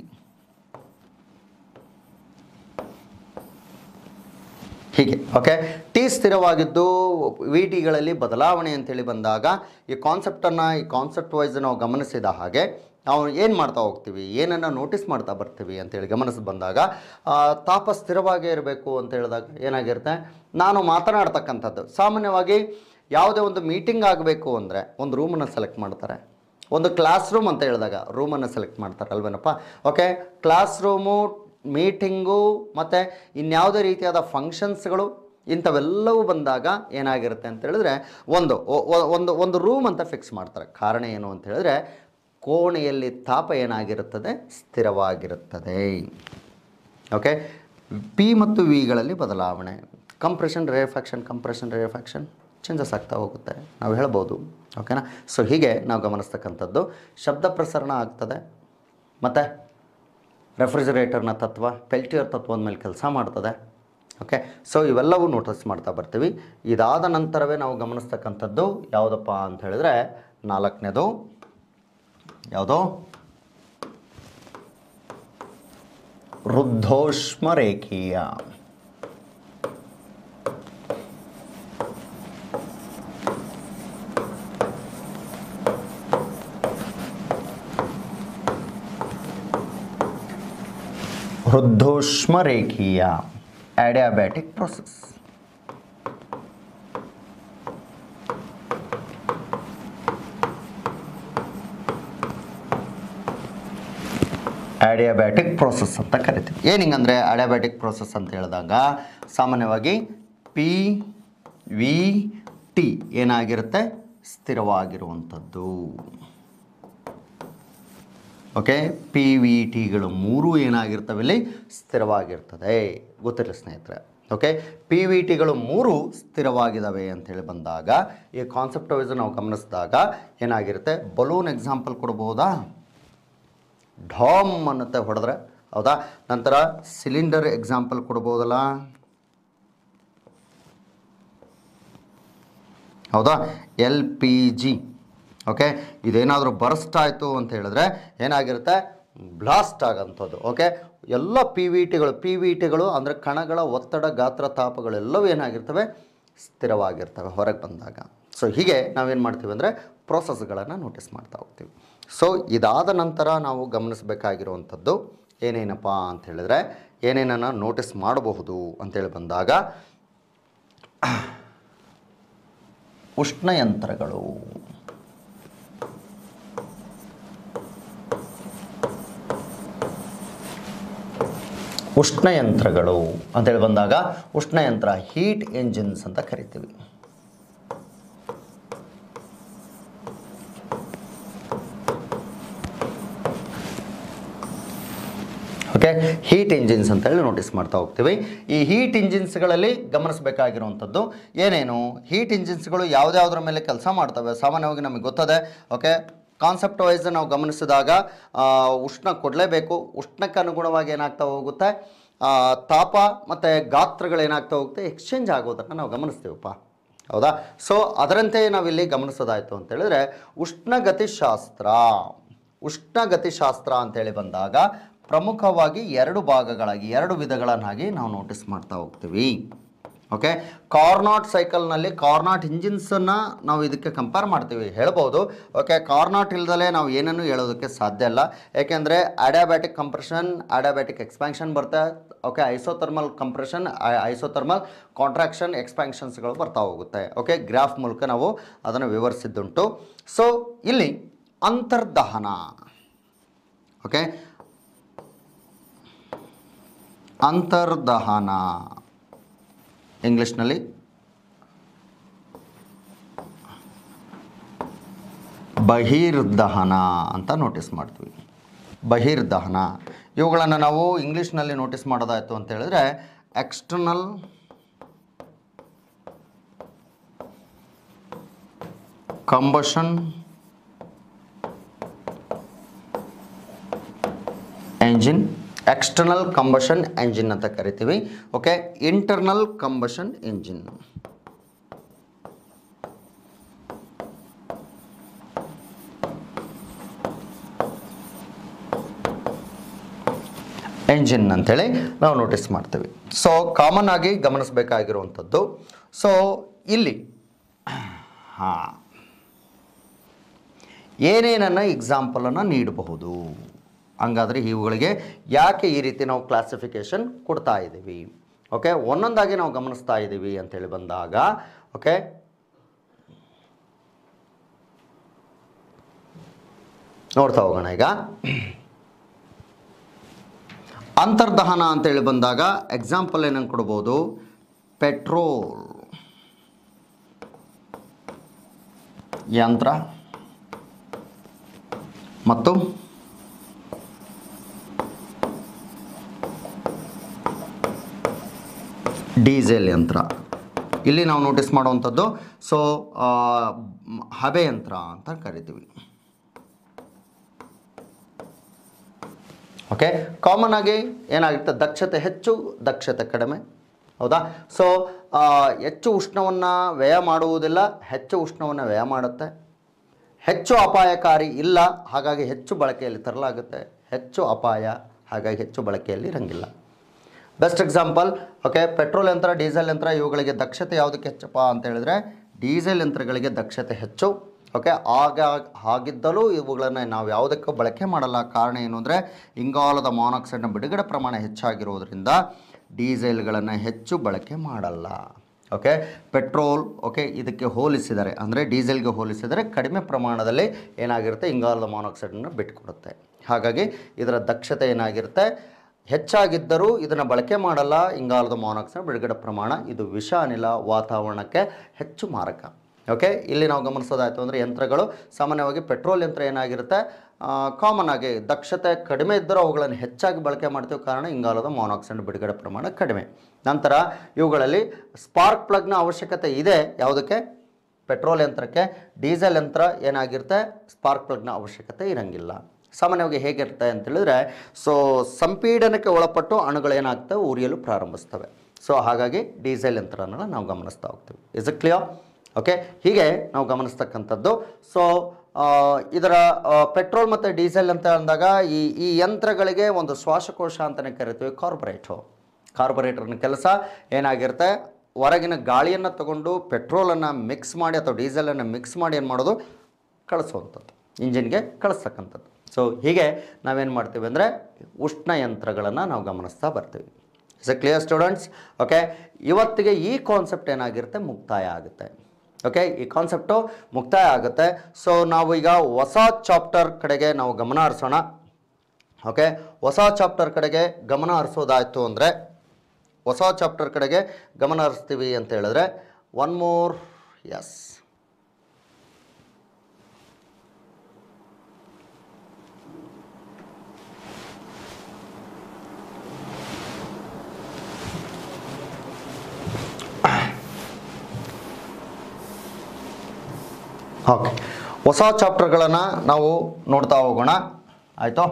ಹೀಗೆ ಓಕೆ ಟಿ ಸ್ಥಿರವಾಗಿದ್ದು ವಿ ಟಿಗಳಲ್ಲಿ ಬದಲಾವಣೆ ಅಂತೇಳಿ ಬಂದಾಗ ಈ ಕಾನ್ಸೆಪ್ಟನ್ನು ಈ ಕಾನ್ಸೆಪ್ಟ್ ವೈಸ್ ನಾವು ಗಮನಿಸಿದ ಹಾಗೆ ನಾವು ಏನು ಮಾಡ್ತಾ ಹೋಗ್ತೀವಿ ಏನನ್ನು ನೋಟಿಸ್ ಮಾಡ್ತಾ ಬರ್ತೀವಿ ಅಂತೇಳಿ ಗಮನಿಸಿ ಬಂದಾಗ ಆ, ತಾಪ ಸ್ಥಿರವಾಗೇ ಇರಬೇಕು ಅಂತ ಹೇಳಿದಾಗ ಏನಾಗಿರುತ್ತೆ ನಾನು ಮಾತನಾಡ್ತಕ್ಕಂಥದ್ದು ಸಾಮಾನ್ಯವಾಗಿ ಯಾವುದೇ ಒಂದು ಮೀಟಿಂಗ್ ಆಗಬೇಕು ಅಂದರೆ ಒಂದು ರೂಮನ್ನು ಸೆಲೆಕ್ಟ್ ಮಾಡ್ತಾರೆ ಒಂದು ಕ್ಲಾಸ್ ರೂಮ್ ಅಂತ ಹೇಳಿದಾಗ ರೂಮನ್ನು ಸೆಲೆಕ್ಟ್ ಮಾಡ್ತಾರೆ ಅಲ್ವೇನಪ್ಪ ಓಕೆ ಕ್ಲಾಸ್ ರೂಮು ಮೀಟಿಂಗು ಮತ್ತು ಇನ್ಯಾವುದೇ ರೀತಿಯಾದ ಫಂಕ್ಷನ್ಸ್ಗಳು ಇಂಥವೆಲ್ಲವೂ ಬಂದಾಗ ಏನಾಗಿರುತ್ತೆ ಅಂತ ಹೇಳಿದ್ರೆ ಒಂದು ಒ- ಒ- ಒಂದು ಒಂದು ರೂಮ್ ಅಂತ ಫಿಕ್ಸ್ ಮಾಡ್ತಾರೆ ಕಾರಣ ಏನು ಅಂತ ಹೇಳಿದ್ರೆ ಕೋಣೆಯಲ್ಲಿ ತಾಪ ಏನಾಗಿರುತ್ತದೆ ಸ್ಥಿರವಾಗಿರುತ್ತದೆ ಓಕೆ ಪಿ ಮತ್ತು ವಿಗಳಲ್ಲಿ ಬದಲಾವಣೆ compression rarefaction compression rarefaction changes ಆಗ್ತಾ ಹೋಗುತ್ತೆ ನಾವು ಹೇಳ್ಬೋದು ಓಕೆನಾ ಸೊ ಹೀಗೆ ನಾವು ಗಮನಿಸ್ತಕ್ಕಂಥದ್ದು ಶಬ್ದ ಪ್ರಸರಣ ಆಗ್ತದೆ ಮತ್ತು ರೆಫ್ರಿಜರೇಟರ್ನ ತತ್ವ ಪೆಲ್ಟಿಯರ್ ತತ್ವದ ಮೇಲೆ ಕೆಲಸ ಮಾಡ್ತದೆ ಓಕೆ ಸೊ ಇವೆಲ್ಲವೂ ನೋಟಿಸ್ ಮಾಡ್ತಾ ಬರ್ತೀವಿ ಇದಾದ ನಂತರವೇ ನಾವು ಗಮನಿಸ್ತಕ್ಕಂಥದ್ದು ಯಾವುದಪ್ಪ ಅಂತ ಹೇಳಿದ್ರೆ ನಾಲ್ಕನೇದು ಯಾವುದು ವೃದ್ಧೋಷ್ಮ ರೇಖೀಯ ವೃದ್ಧೋಷ್ಮ ರೇಖೀಯ ಅಡ್ಯಾಬ್ಯಾಟಿಕ್ ಪ್ರೊಸೆಸ್ ಅಡಿಯಾಬ್ಯಾಟಿಕ್ ಪ್ರೋಸೆಸ್ ಅಂತ ಕರಿತೀವಿ ಏನು ಹಿಂಗಂದರೆ ಅಡಿಯಾಬ್ಯಾಟಿಕ್ ಪ್ರೋಸೆಸ್ ಅಂತ ಹೇಳಿದಾಗ ಸಾಮಾನ್ಯವಾಗಿ ಪಿ ವಿ ಟಿ ಏನಾಗಿರುತ್ತೆ ಸ್ಥಿರವಾಗಿರುವಂಥದ್ದು ಓಕೆ ಪಿ ವಿ ಟಿಗಳು ಮೂರು ಏನಾಗಿರ್ತವೆ ಇಲ್ಲಿ ಸ್ಥಿರವಾಗಿರ್ತದೆ ಗೊತ್ತಿರಲಿ ಸ್ನೇಹಿತರೆ ಓಕೆ ಪಿ ವಿ ಟಿಗಳು ಮೂರು ಸ್ಥಿರವಾಗಿದ್ದಾವೆ ಅಂತೇಳಿ ಬಂದಾಗ ಈ ಕಾನ್ಸೆಪ್ಟ್ ವೈಸ್ ನಾವು ಗಮನಿಸಿದಾಗ ಏನಾಗಿರುತ್ತೆ ಬಲೂನ್ ಎಕ್ಸಾಂಪಲ್ ಕೊಡ್ಬೋದಾ ಢಾಮ್ ಅನ್ನತ್ತೆ ಹೊಡೆದ್ರೆ ಹೌದಾ ನಂತರ ಸಿಲಿಂಡರ್ ಎಕ್ಸಾಂಪಲ್ ಕೊಡ್ಬೋದಲ್ಲ ಹೌದಾ ಎಲ್ ಪಿ ಜಿ ಓಕೆ ಇದೇನಾದರೂ ಬರ್ಸ್ಟ್ ಆಯಿತು ಅಂತ ಹೇಳಿದ್ರೆ ಏನಾಗಿರುತ್ತೆ ಬ್ಲಾಸ್ಟ್ ಆಗೋಂಥದ್ದು ಓಕೆ ಎಲ್ಲ ಪಿ ವಿ ಟಿಗಳು ಪಿ ವಿ ಟಿಗಳು ಅಂದರೆ ಕಣಗಳ ಒತ್ತಡ ಗಾತ್ರ ತಾಪಗಳೆಲ್ಲವೂ ಏನಾಗಿರ್ತವೆ ಸ್ಥಿರವಾಗಿರ್ತವೆ ಹೊರಗೆ ಬಂದಾಗ ಸೊ ಹೀಗೆ ನಾವೇನು ಮಾಡ್ತೀವಿ ಅಂದರೆ ಪ್ರೋಸೆಸ್ಗಳನ್ನು ನೋಟಿಸ್ ಮಾಡ್ತಾ ಹೋಗ್ತೀವಿ ಸೊ ಇದಾದ ನಂತರ ನಾವು ಗಮನಿಸಬೇಕಾಗಿರುವಂಥದ್ದು ಏನೇನಪ್ಪ ಅಂತ ಹೇಳಿದ್ರೆ ಏನೇನನ್ನು ನೋಟಿಸ್ ಮಾಡಬಹುದು ಅಂತೇಳಿ ಬಂದಾಗ ಉಷ್ಣಯಂತ್ರಗಳು ಉಷ್ಣಯಂತ್ರಗಳು ಅಂತೇಳಿ ಬಂದಾಗ ಉಷ್ಣಯಂತ್ರ ಹೀಟ್ ಎಂಜಿನ್ಸ್ ಅಂತ ಕರಿತೀವಿ ಓಕೆ ಹೀಟ್ ಇಂಜಿನ್ಸ್ ಅಂತ ಹೇಳಿ ನೋಟಿಸ್ ಮಾಡ್ತಾ ಹೋಗ್ತೀವಿ ಈ ಹೀಟ್ ಇಂಜಿನ್ಸ್ಗಳಲ್ಲಿ ಗಮನಿಸಬೇಕಾಗಿರುವಂಥದ್ದು ಏನೇನು ಹೀಟ್ ಇಂಜಿನ್ಸ್ಗಳು ಯಾವುದ್ಯಾವುದ್ರ ಮೇಲೆ ಕೆಲಸ ಮಾಡ್ತವೆ ಸಾಮಾನ್ಯವಾಗಿ ನಮಗೆ ಗೊತ್ತದೆ ಓಕೆ ಕಾನ್ಸೆಪ್ಟ್ ವೈಸ್ ನಾವು ಗಮನಿಸಿದಾಗ ಆ, ಉಷ್ಣ ಕೊಡಲೇಬೇಕು ಉಷ್ಣಕ್ಕೆ ಅನುಗುಣವಾಗಿ ಏನಾಗ್ತಾ ಹೋಗುತ್ತೆ ಆ, ತಾಪ ಮತ್ತು ಗಾತ್ರಗಳೇನಾಗ್ತಾ ಹೋಗುತ್ತೆ ಎಕ್ಸ್ಚೇಂಜ್ ಆಗೋದನ್ನು ನಾವು ಗಮನಿಸ್ತೀವಪ್ಪ ಹೌದಾ ಸೊ ಅದರಂತೆ ನಾವಿಲ್ಲಿ ಗಮನಿಸೋದಾಯಿತು ಅಂತ ಹೇಳಿದ್ರೆ ಉಷ್ಣಗತಿಶಾಸ್ತ್ರ ಉಷ್ಣಗತಿಶಾಸ್ತ್ರ ಅಂತೇಳಿ ಬಂದಾಗ ಪ್ರಮುಖವಾಗಿ ಎರಡು ಭಾಗಗಳಾಗಿ ಎರಡು ವಿಧಗಳನ್ನಾಗಿ ನಾವು ನೋಟಿಸ್ ಮಾಡ್ತಾ ಹೋಗ್ತೀವಿ ಓಕೆ ಕಾರ್ನಾಟ್ ಸೈಕಲ್ನಲ್ಲಿ ಕಾರ್ನಾಟ್ ಇಂಜಿನ್ಸನ್ನು ನಾವು ಇದಕ್ಕೆ ಕಂಪೇರ್ ಮಾಡ್ತೀವಿ ಹೇಳ್ಬೋದು ಓಕೆ ಕಾರ್ನಾಟ್ ಇಲ್ದಲೇ ನಾವು ಏನನ್ನು ಹೇಳೋದಕ್ಕೆ ಸಾಧ್ಯ ಇಲ್ಲ ಯಾಕೆಂದರೆ ಅಡ್ಯಾಬ್ಯಾಟಿಕ್ ಕಂಪ್ರೆಷನ್ ಅಡ್ಯಾಬ್ಯಾಟಿಕ್ ಎಕ್ಸ್ಪ್ಯಾನ್ಷನ್ ಬರುತ್ತೆ okay isothermal compression isothermal contraction ಎಕ್ಸ್ಪ್ಯಾನ್ಷನ್ಸ್ಗಳು ಬರ್ತಾ ಹೋಗುತ್ತೆ ಓಕೆ ಗ್ರಾಫ್ ಮೂಲಕ ನಾವು ಅದನ್ನು ವಿವರಿಸಿದ್ದುಂಟು ಸೊ ಇಲ್ಲಿ ಅಂತರ್ದಹನ ಓಕೆ ಅಂತರ್ದಹನ ಇಂಗ್ಲೀಷ್ನಲ್ಲಿ ಬಹಿರ್ದಹನ ಅಂತ ನೋಟಿಸ್ ಮಾಡ್ತೀವಿ ಬಹಿರ್ದಹನ ಇವುಗಳನ್ನು ನಾವು ಇಂಗ್ಲೀಷ್ನಲ್ಲಿ ನೋಟಿಸ್ ಮಾಡೋದಾಯಿತು ಅಂತ ಹೇಳಿದ್ರೆ external combustion engine external combustion engine ಅಂತ ಕರಿತೀವಿ okay internal combustion engine engine ಅಂತೇಳಿ ನಾವು ನೋಟಿಸ್ ಮಾಡ್ತೀವಿ ಸೊ ಕಾಮನ್ ಆಗಿ ಗಮನಿಸಬೇಕಾಗಿರುವಂಥದ್ದು ಸೊ ಇಲ್ಲಿ ಹಾಂ ಏನೇನನ್ನು ಎಕ್ಸಾಂಪಲನ್ನು ನೀಡಬಹುದು ಹಂಗಾದರೆ ಇವುಗಳಿಗೆ ಯಾಕೆ ಈ ರೀತಿ ನಾವು ಕ್ಲಾಸಿಫಿಕೇಷನ್ ಕೊಡ್ತಾ ಇದ್ದೀವಿ ಓಕೆ ಒಂದೊಂದಾಗಿ ನಾವು ಗಮನಿಸ್ತಾ ಇದ್ದೀವಿ ಅಂತೇಳಿ ಬಂದಾಗ ಓಕೆ ನೋಡ್ತಾ ಹೋಗೋಣ ಈಗ ಅಂತರ್ದಹನ ಅಂತೇಳಿ ಬಂದಾಗ ಎಕ್ಸಾಂಪಲ್ ಏನಂಗೆ ಕೊಡ್ಬೋದು ಪೆಟ್ರೋಲ್ ಯಂತ್ರ ಮತ್ತು ಡೀಸೆಲ್ ಯಂತ್ರ ಇಲ್ಲಿ ನಾವು ನೋಟಿಸ್ ಮಾಡುವಂಥದ್ದು ಸೊ ಹಬೆ ಯಂತ್ರ ಅಂತ ಕರಿತೀವಿ ಓಕೆ ಕಾಮನ್ ಆಗಿ ಏನಾಗುತ್ತೆ ದಕ್ಷತೆ ಹೆಚ್ಚು ದಕ್ಷತೆ ಕಡಿಮೆ ಹೌದಾ ಸೊ ಹೆಚ್ಚು ಉಷ್ಣವನ್ನು ವ್ಯಯ ಮಾಡುವುದಿಲ್ಲ ಹೆಚ್ಚು ಉಷ್ಣವನ್ನು ವ್ಯಯ ಮಾಡುತ್ತೆ ಹೆಚ್ಚು ಅಪಾಯಕಾರಿ ಇಲ್ಲ ಹಾಗಾಗಿ ಹೆಚ್ಚು ಬಳಕೆಯಲ್ಲಿ ತರಲಾಗುತ್ತೆ ಹೆಚ್ಚು ಅಪಾಯ ಹಾಗಾಗಿ ಹೆಚ್ಚು ಬಳಕೆಯಲ್ಲಿ ಇರಂಗಿಲ್ಲ ಬೆಸ್ಟ್ ಎಕ್ಸಾಂಪಲ್ ಓಕೆ ಪೆಟ್ರೋಲ್ ಯಂತ್ರ ಡೀಸೆಲ್ ಯಂತ್ರ ಇವುಗಳಿಗೆ ದಕ್ಷತೆ ಯಾವುದಕ್ಕೆ ಹೆಚ್ಚಪ್ಪ ಅಂತ ಹೇಳಿದ್ರೆ ಡೀಸೆಲ್ ಯಂತ್ರಗಳಿಗೆ ದಕ್ಷತೆ ಹೆಚ್ಚು ಓಕೆ ಆಗ ಹಾಗಿದ್ದಲೂ ಇವುಗಳನ್ನು ನಾವು ಯಾವುದಕ್ಕೂ ಬಳಕೆ ಮಾಡಲ್ಲ ಕಾರಣ ಏನು ಅಂದರೆ ಇಂಗಾಲದ ಮಾನಾಕ್ಸೈಡ್ನ ಬಿಡುಗಡೆ ಪ್ರಮಾಣ ಹೆಚ್ಚಾಗಿರೋದ್ರಿಂದ ಡೀಸೆಲ್ಗಳನ್ನು ಹೆಚ್ಚು ಬಳಕೆ ಮಾಡಲ್ಲ ಓಕೆ ಪೆಟ್ರೋಲ್ ಓಕೆ ಇದಕ್ಕೆ ಹೋಲಿಸಿದರೆ ಅಂದರೆ ಡೀಸೆಲ್ಗೆ ಹೋಲಿಸಿದರೆ ಕಡಿಮೆ ಪ್ರಮಾಣದಲ್ಲಿ ಏನಾಗಿರುತ್ತೆ ಇಂಗಾಲದ ಮಾನಾಕ್ಸೈಡನ್ನು ಬಿಟ್ಟುಕೊಡುತ್ತೆ ಹಾಗಾಗಿ ಇದರ ದಕ್ಷತೆ ಏನಾಗಿರುತ್ತೆ ಹೆಚ್ಚಾಗಿದ್ದರೂ ಇದನ್ನು ಬಳಕೆ ಮಾಡಲ್ಲ ಇಂಗಾಲದ ಮಾನಾಕ್ಸೈಡ್ ಬಿಡುಗಡೆ ಪ್ರಮಾಣ ಇದು ವಿಷ ಅನಿಲ ವಾತಾವರಣಕ್ಕೆ ಹೆಚ್ಚು ಮಾರಕ ಓಕೆ ಇಲ್ಲಿ ನಾವು ಗಮನಿಸೋದಾಯಿತು ಅಂದರೆ ಯಂತ್ರಗಳು ಸಾಮಾನ್ಯವಾಗಿ ಪೆಟ್ರೋಲ್ ಯಂತ್ರ ಏನಾಗಿರುತ್ತೆ ಕಾಮನ್ ಆಗಿ ದಕ್ಷತೆ ಕಡಿಮೆ ಇದ್ದರೂ ಅವುಗಳನ್ನು ಹೆಚ್ಚಾಗಿ ಬಳಕೆ ಮಾಡ್ತೀವಿ ಕಾರಣ ಇಂಗಾಲದ ಮಾನಾಕ್ಸೈಡ್ ಬಿಡುಗಡೆ ಪ್ರಮಾಣ ಕಡಿಮೆ ನಂತರ ಇವುಗಳಲ್ಲಿ ಸ್ಪಾರ್ಕ್ ಪ್ಲಗ್ನ ಅವಶ್ಯಕತೆ ಇದೆ ಯಾವುದಕ್ಕೆ ಪೆಟ್ರೋಲ್ ಯಂತ್ರಕ್ಕೆ ಡೀಸೆಲ್ ಯಂತ್ರ ಏನಾಗಿರುತ್ತೆ ಸ್ಪಾರ್ಕ್ ಪ್ಲಗ್ನ ಅವಶ್ಯಕತೆ ಇರಂಗಿಲ್ಲ ಸಾಮಾನ್ಯವಾಗಿ ಹೇಗಿರುತ್ತೆ ಅಂತ ಹೇಳಿದ್ರೆ ಸೊ ಸಂಪೀಡನಕ್ಕೆ ಒಳಪಟ್ಟು ಅಣುಗಳು ಏನಾಗ್ತವೆ ಉರಿಯಲು ಪ್ರಾರಂಭಿಸ್ತವೆ ಸೊ ಹಾಗಾಗಿ ಡೀಸೆಲ್ ಯಂತ್ರನ ನಾವು ಗಮನಿಸ್ತಾ ಹೋಗ್ತೀವಿ ಇಸ್ ಇಟ್ ಕ್ಲಿಯರ್ ಓಕೆ ಹೀಗೆ ನಾವು ಗಮನಿಸ್ತಕ್ಕಂಥದ್ದು ಸೊ ಇದರ ಪೆಟ್ರೋಲ್ ಮತ್ತು ಡೀಸೆಲ್ ಅಂತ ಅಂದಾಗ ಈ ಈ ಯಂತ್ರಗಳಿಗೆ ಒಂದು ಶ್ವಾಸಕೋಶ ಅಂತಲೇ ಕರಿತೀವಿ ಕಾರ್ಬೊರೇಟು ಕಾರ್ಬೊರೇಟರ್ನ ಕೆಲಸ ಏನಾಗಿರುತ್ತೆ ಹೊರಗಿನ ಗಾಳಿಯನ್ನು ತಗೊಂಡು ಪೆಟ್ರೋಲನ್ನು ಮಿಕ್ಸ್ ಮಾಡಿ ಅಥವಾ ಡೀಸೆಲನ್ನು ಮಿಕ್ಸ್ ಮಾಡಿ ಏನು ಮಾಡೋದು ಕಳಿಸುವಂಥದ್ದು ಇಂಜಿನ್ಗೆ ಕಳಿಸ್ತಕ್ಕಂಥದ್ದು ಸೊ ಹೀಗೆ ನಾವೇನು ಮಾಡ್ತೀವಿ ಅಂದರೆ ಉಷ್ಣ ಯಂತ್ರಗಳನ್ನು ನಾವು ಗಮನಿಸ್ತಾ ಬರ್ತೀವಿ is a clear students okay ಇವತ್ತಿಗೆ ಈ ಕಾನ್ಸೆಪ್ಟ್ ಏನಾಗಿರುತ್ತೆ ಮುಕ್ತಾಯ ಆಗುತ್ತೆ ಓಕೆ ಈ ಕಾನ್ಸೆಪ್ಟು ಮುಕ್ತಾಯ ಆಗುತ್ತೆ ಸೊ ನಾವು ಈಗ ಹೊಸ ಚಾಪ್ಟರ್ ಕಡೆಗೆ ನಾವು ಗಮನ ಹರಿಸೋಣ ಓಕೆ ಹೊಸ ಚಾಪ್ಟರ್ ಕಡೆಗೆ ಗಮನ ಹರಿಸೋದಾಯಿತು ಅಂದರೆ ಹೊಸ ಚಾಪ್ಟರ್ ಕಡೆಗೆ ಗಮನ ಹರಿಸ್ತೀವಿ ಅಂತ ಹೇಳಿದ್ರೆ ಒನ್ ಮೋರ್ ಎಸ್ ಓಕೆ ಹೊಸ ಚಾಪ್ಟರ್ಗಳನ್ನು ನಾವು ನೋಡ್ತಾ ಹೋಗೋಣ ಆಯಿತು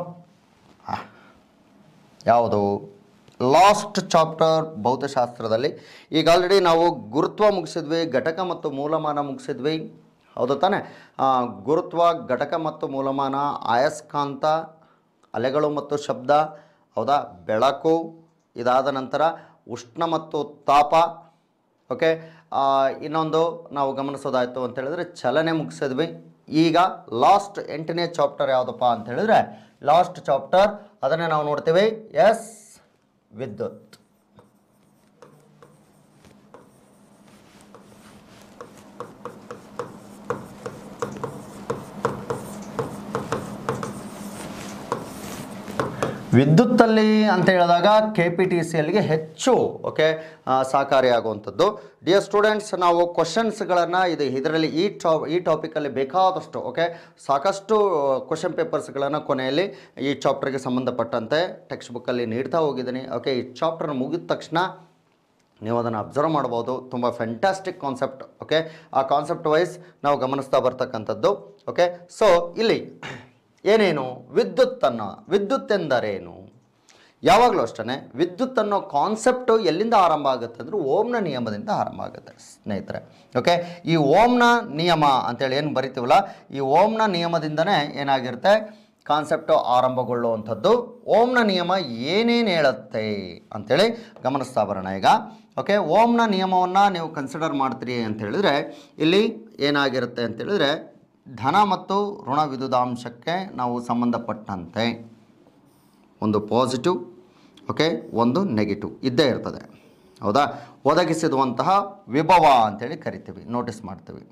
ಯಾವುದು ಲಾಸ್ಟ್ ಚಾಪ್ಟರ್ ಭೌತಶಾಸ್ತ್ರದಲ್ಲಿ ಈಗ ಆಲ್ರೆಡಿ ನಾವು ಗುರುತ್ವ ಮುಗಿಸಿದ್ವಿ ಘಟಕ ಮತ್ತು ಮೂಲಮಾನ ಮುಗಿಸಿದ್ವಿ ಹೌದು ತಾನೆ ಆ, ಗುರುತ್ವ ಘಟಕ ಮತ್ತು ಮೂಲಮಾನ ಆಯಸ್ಕಾಂತ ಅಲೆಗಳು ಮತ್ತು ಶಬ್ದ ಹೌದಾ ಬೆಳಕು ಇದಾದ ನಂತರ ಉಷ್ಣ ಮತ್ತು ತಾಪ ಓಕೆ ಆ, ಇನ್ನೊಂದು ನಾವು ಗಮನಿಸೋದಾಯಿತು ಅಂತ ಹೇಳಿದ್ರೆ ಚಲನೆ ಮುಗಿಸಿದ್ವಿ ಈಗ ಲಾಸ್ಟ್ ಎಂಟನೇ ಚಾಪ್ಟರ್ ಯಾವುದಪ್ಪ ಅಂತ ಹೇಳಿದ್ರೆ ಲಾಸ್ಟ್ ಚಾಪ್ಟರ್ ಅದನ್ನೇ ನಾವು ನೋಡ್ತೀವಿ ಎಸ್ ವಿದ್ಯುತ್ ವಿದ್ಯುತ್ತಲ್ಲಿ ಅಂತ ಹೇಳಿದಾಗ ಕೆ ಪಿ ಟಿ ಸಿ ಎಲ್ಗೆ ಹೆಚ್ಚು ಓಕೆ ಸಹಕಾರಿಯಾಗುವಂಥದ್ದು ಡಿಯರ್ ಸ್ಟೂಡೆಂಟ್ಸ್ ನಾವು ಕ್ವಶನ್ಸ್ಗಳನ್ನು ಇದು ಇದರಲ್ಲಿ ಈ ಟಾ ಈ ಟಾಪಿಕಲ್ಲಿ ಬೇಕಾದಷ್ಟು ಓಕೆ ಸಾಕಷ್ಟು ಕ್ವಶನ್ ಪೇಪರ್ಸ್ಗಳನ್ನು ಕೊನೆಯಲ್ಲಿ ಈ ಚಾಪ್ಟರ್ಗೆ ಸಂಬಂಧಪಟ್ಟಂತೆ ಟೆಕ್ಸ್ಟ್ ಬುಕ್ಕಲ್ಲಿ ನೀಡ್ತಾ ಹೋಗಿದ್ದೀನಿ ಓಕೆ ಈ ಚಾಪ್ಟರ್ ಮುಗಿದ ತಕ್ಷಣ ನೀವು ಅದನ್ನು ಅಬ್ಸರ್ವ್ ಮಾಡ್ಬೋದು ತುಂಬ ಫ್ಯಾಂಟಾಸ್ಟಿಕ್ ಕಾನ್ಸೆಪ್ಟ್ ಓಕೆ ಆ ಕಾನ್ಸೆಪ್ಟ್ ವೈಸ್ ನಾವು ಗಮನಿಸ್ತಾ ಬರ್ತಕ್ಕಂಥದ್ದು ಓಕೆ ಸೊ ಇಲ್ಲಿ ಏನೇನು ವಿದ್ಯುತ್ ಅನ್ನೋ ವಿದ್ಯುತ್ ಎಂದರೇನು ಯಾವಾಗಲೂ ಅಷ್ಟೇ ವಿದ್ಯುತ್ ಅನ್ನೋ ಕಾನ್ಸೆಪ್ಟು ಎಲ್ಲಿಂದ ಆರಂಭ ಆಗುತ್ತೆ ಅಂದರೆ ಓಮ್ನ ನಿಯಮದಿಂದ ಆರಂಭ ಆಗುತ್ತೆ ಸ್ನೇಹಿತರೆ ಓಕೆ ಈ ಓಮ್ನ ನಿಯಮ ಅಂತೇಳಿ ಏನು ಬರಿತೀವಲ್ಲ ಈ ಓಮ್ನ ನಿಯಮದಿಂದನೇ ಏನಾಗಿರುತ್ತೆ ಕಾನ್ಸೆಪ್ಟು ಆರಂಭಗೊಳ್ಳುವಂಥದ್ದು ಓಮ್ನ ನಿಯಮ ಏನೇನು ಹೇಳುತ್ತೆ ಅಂಥೇಳಿ ಗಮನಿಸ್ತಾ ಬರೋಣ ಈಗ ಓಕೆ ಓಮ್ನ ನಿಯಮವನ್ನು ನೀವು ಕನ್ಸಿಡರ್ ಮಾಡ್ತೀರಿ ಅಂತ ಹೇಳಿದ್ರೆ ಇಲ್ಲಿ ಏನಾಗಿರುತ್ತೆ ಅಂತ ಹೇಳಿದ್ರೆ ಧನ ಮತ್ತು ಋಣ ವಿದ್ಯುದಾಂಶಕ್ಕೆ ನಾವು ಸಂಬಂಧಪಟ್ಟಂತೆ ಒಂದು ಪಾಸಿಟಿವ್ ಓಕೆ ಒಂದು ನೆಗೆಟಿವ್ ಇದ್ದೇ ಇರ್ತದೆ ಹೌದಾ ಒದಗಿಸಿರುವಂತಹ ವಿಭವ ಅಂತೇಳಿ ಕರಿತೀವಿ ನೋಟಿಸ್ ಮಾಡ್ತೀವಿ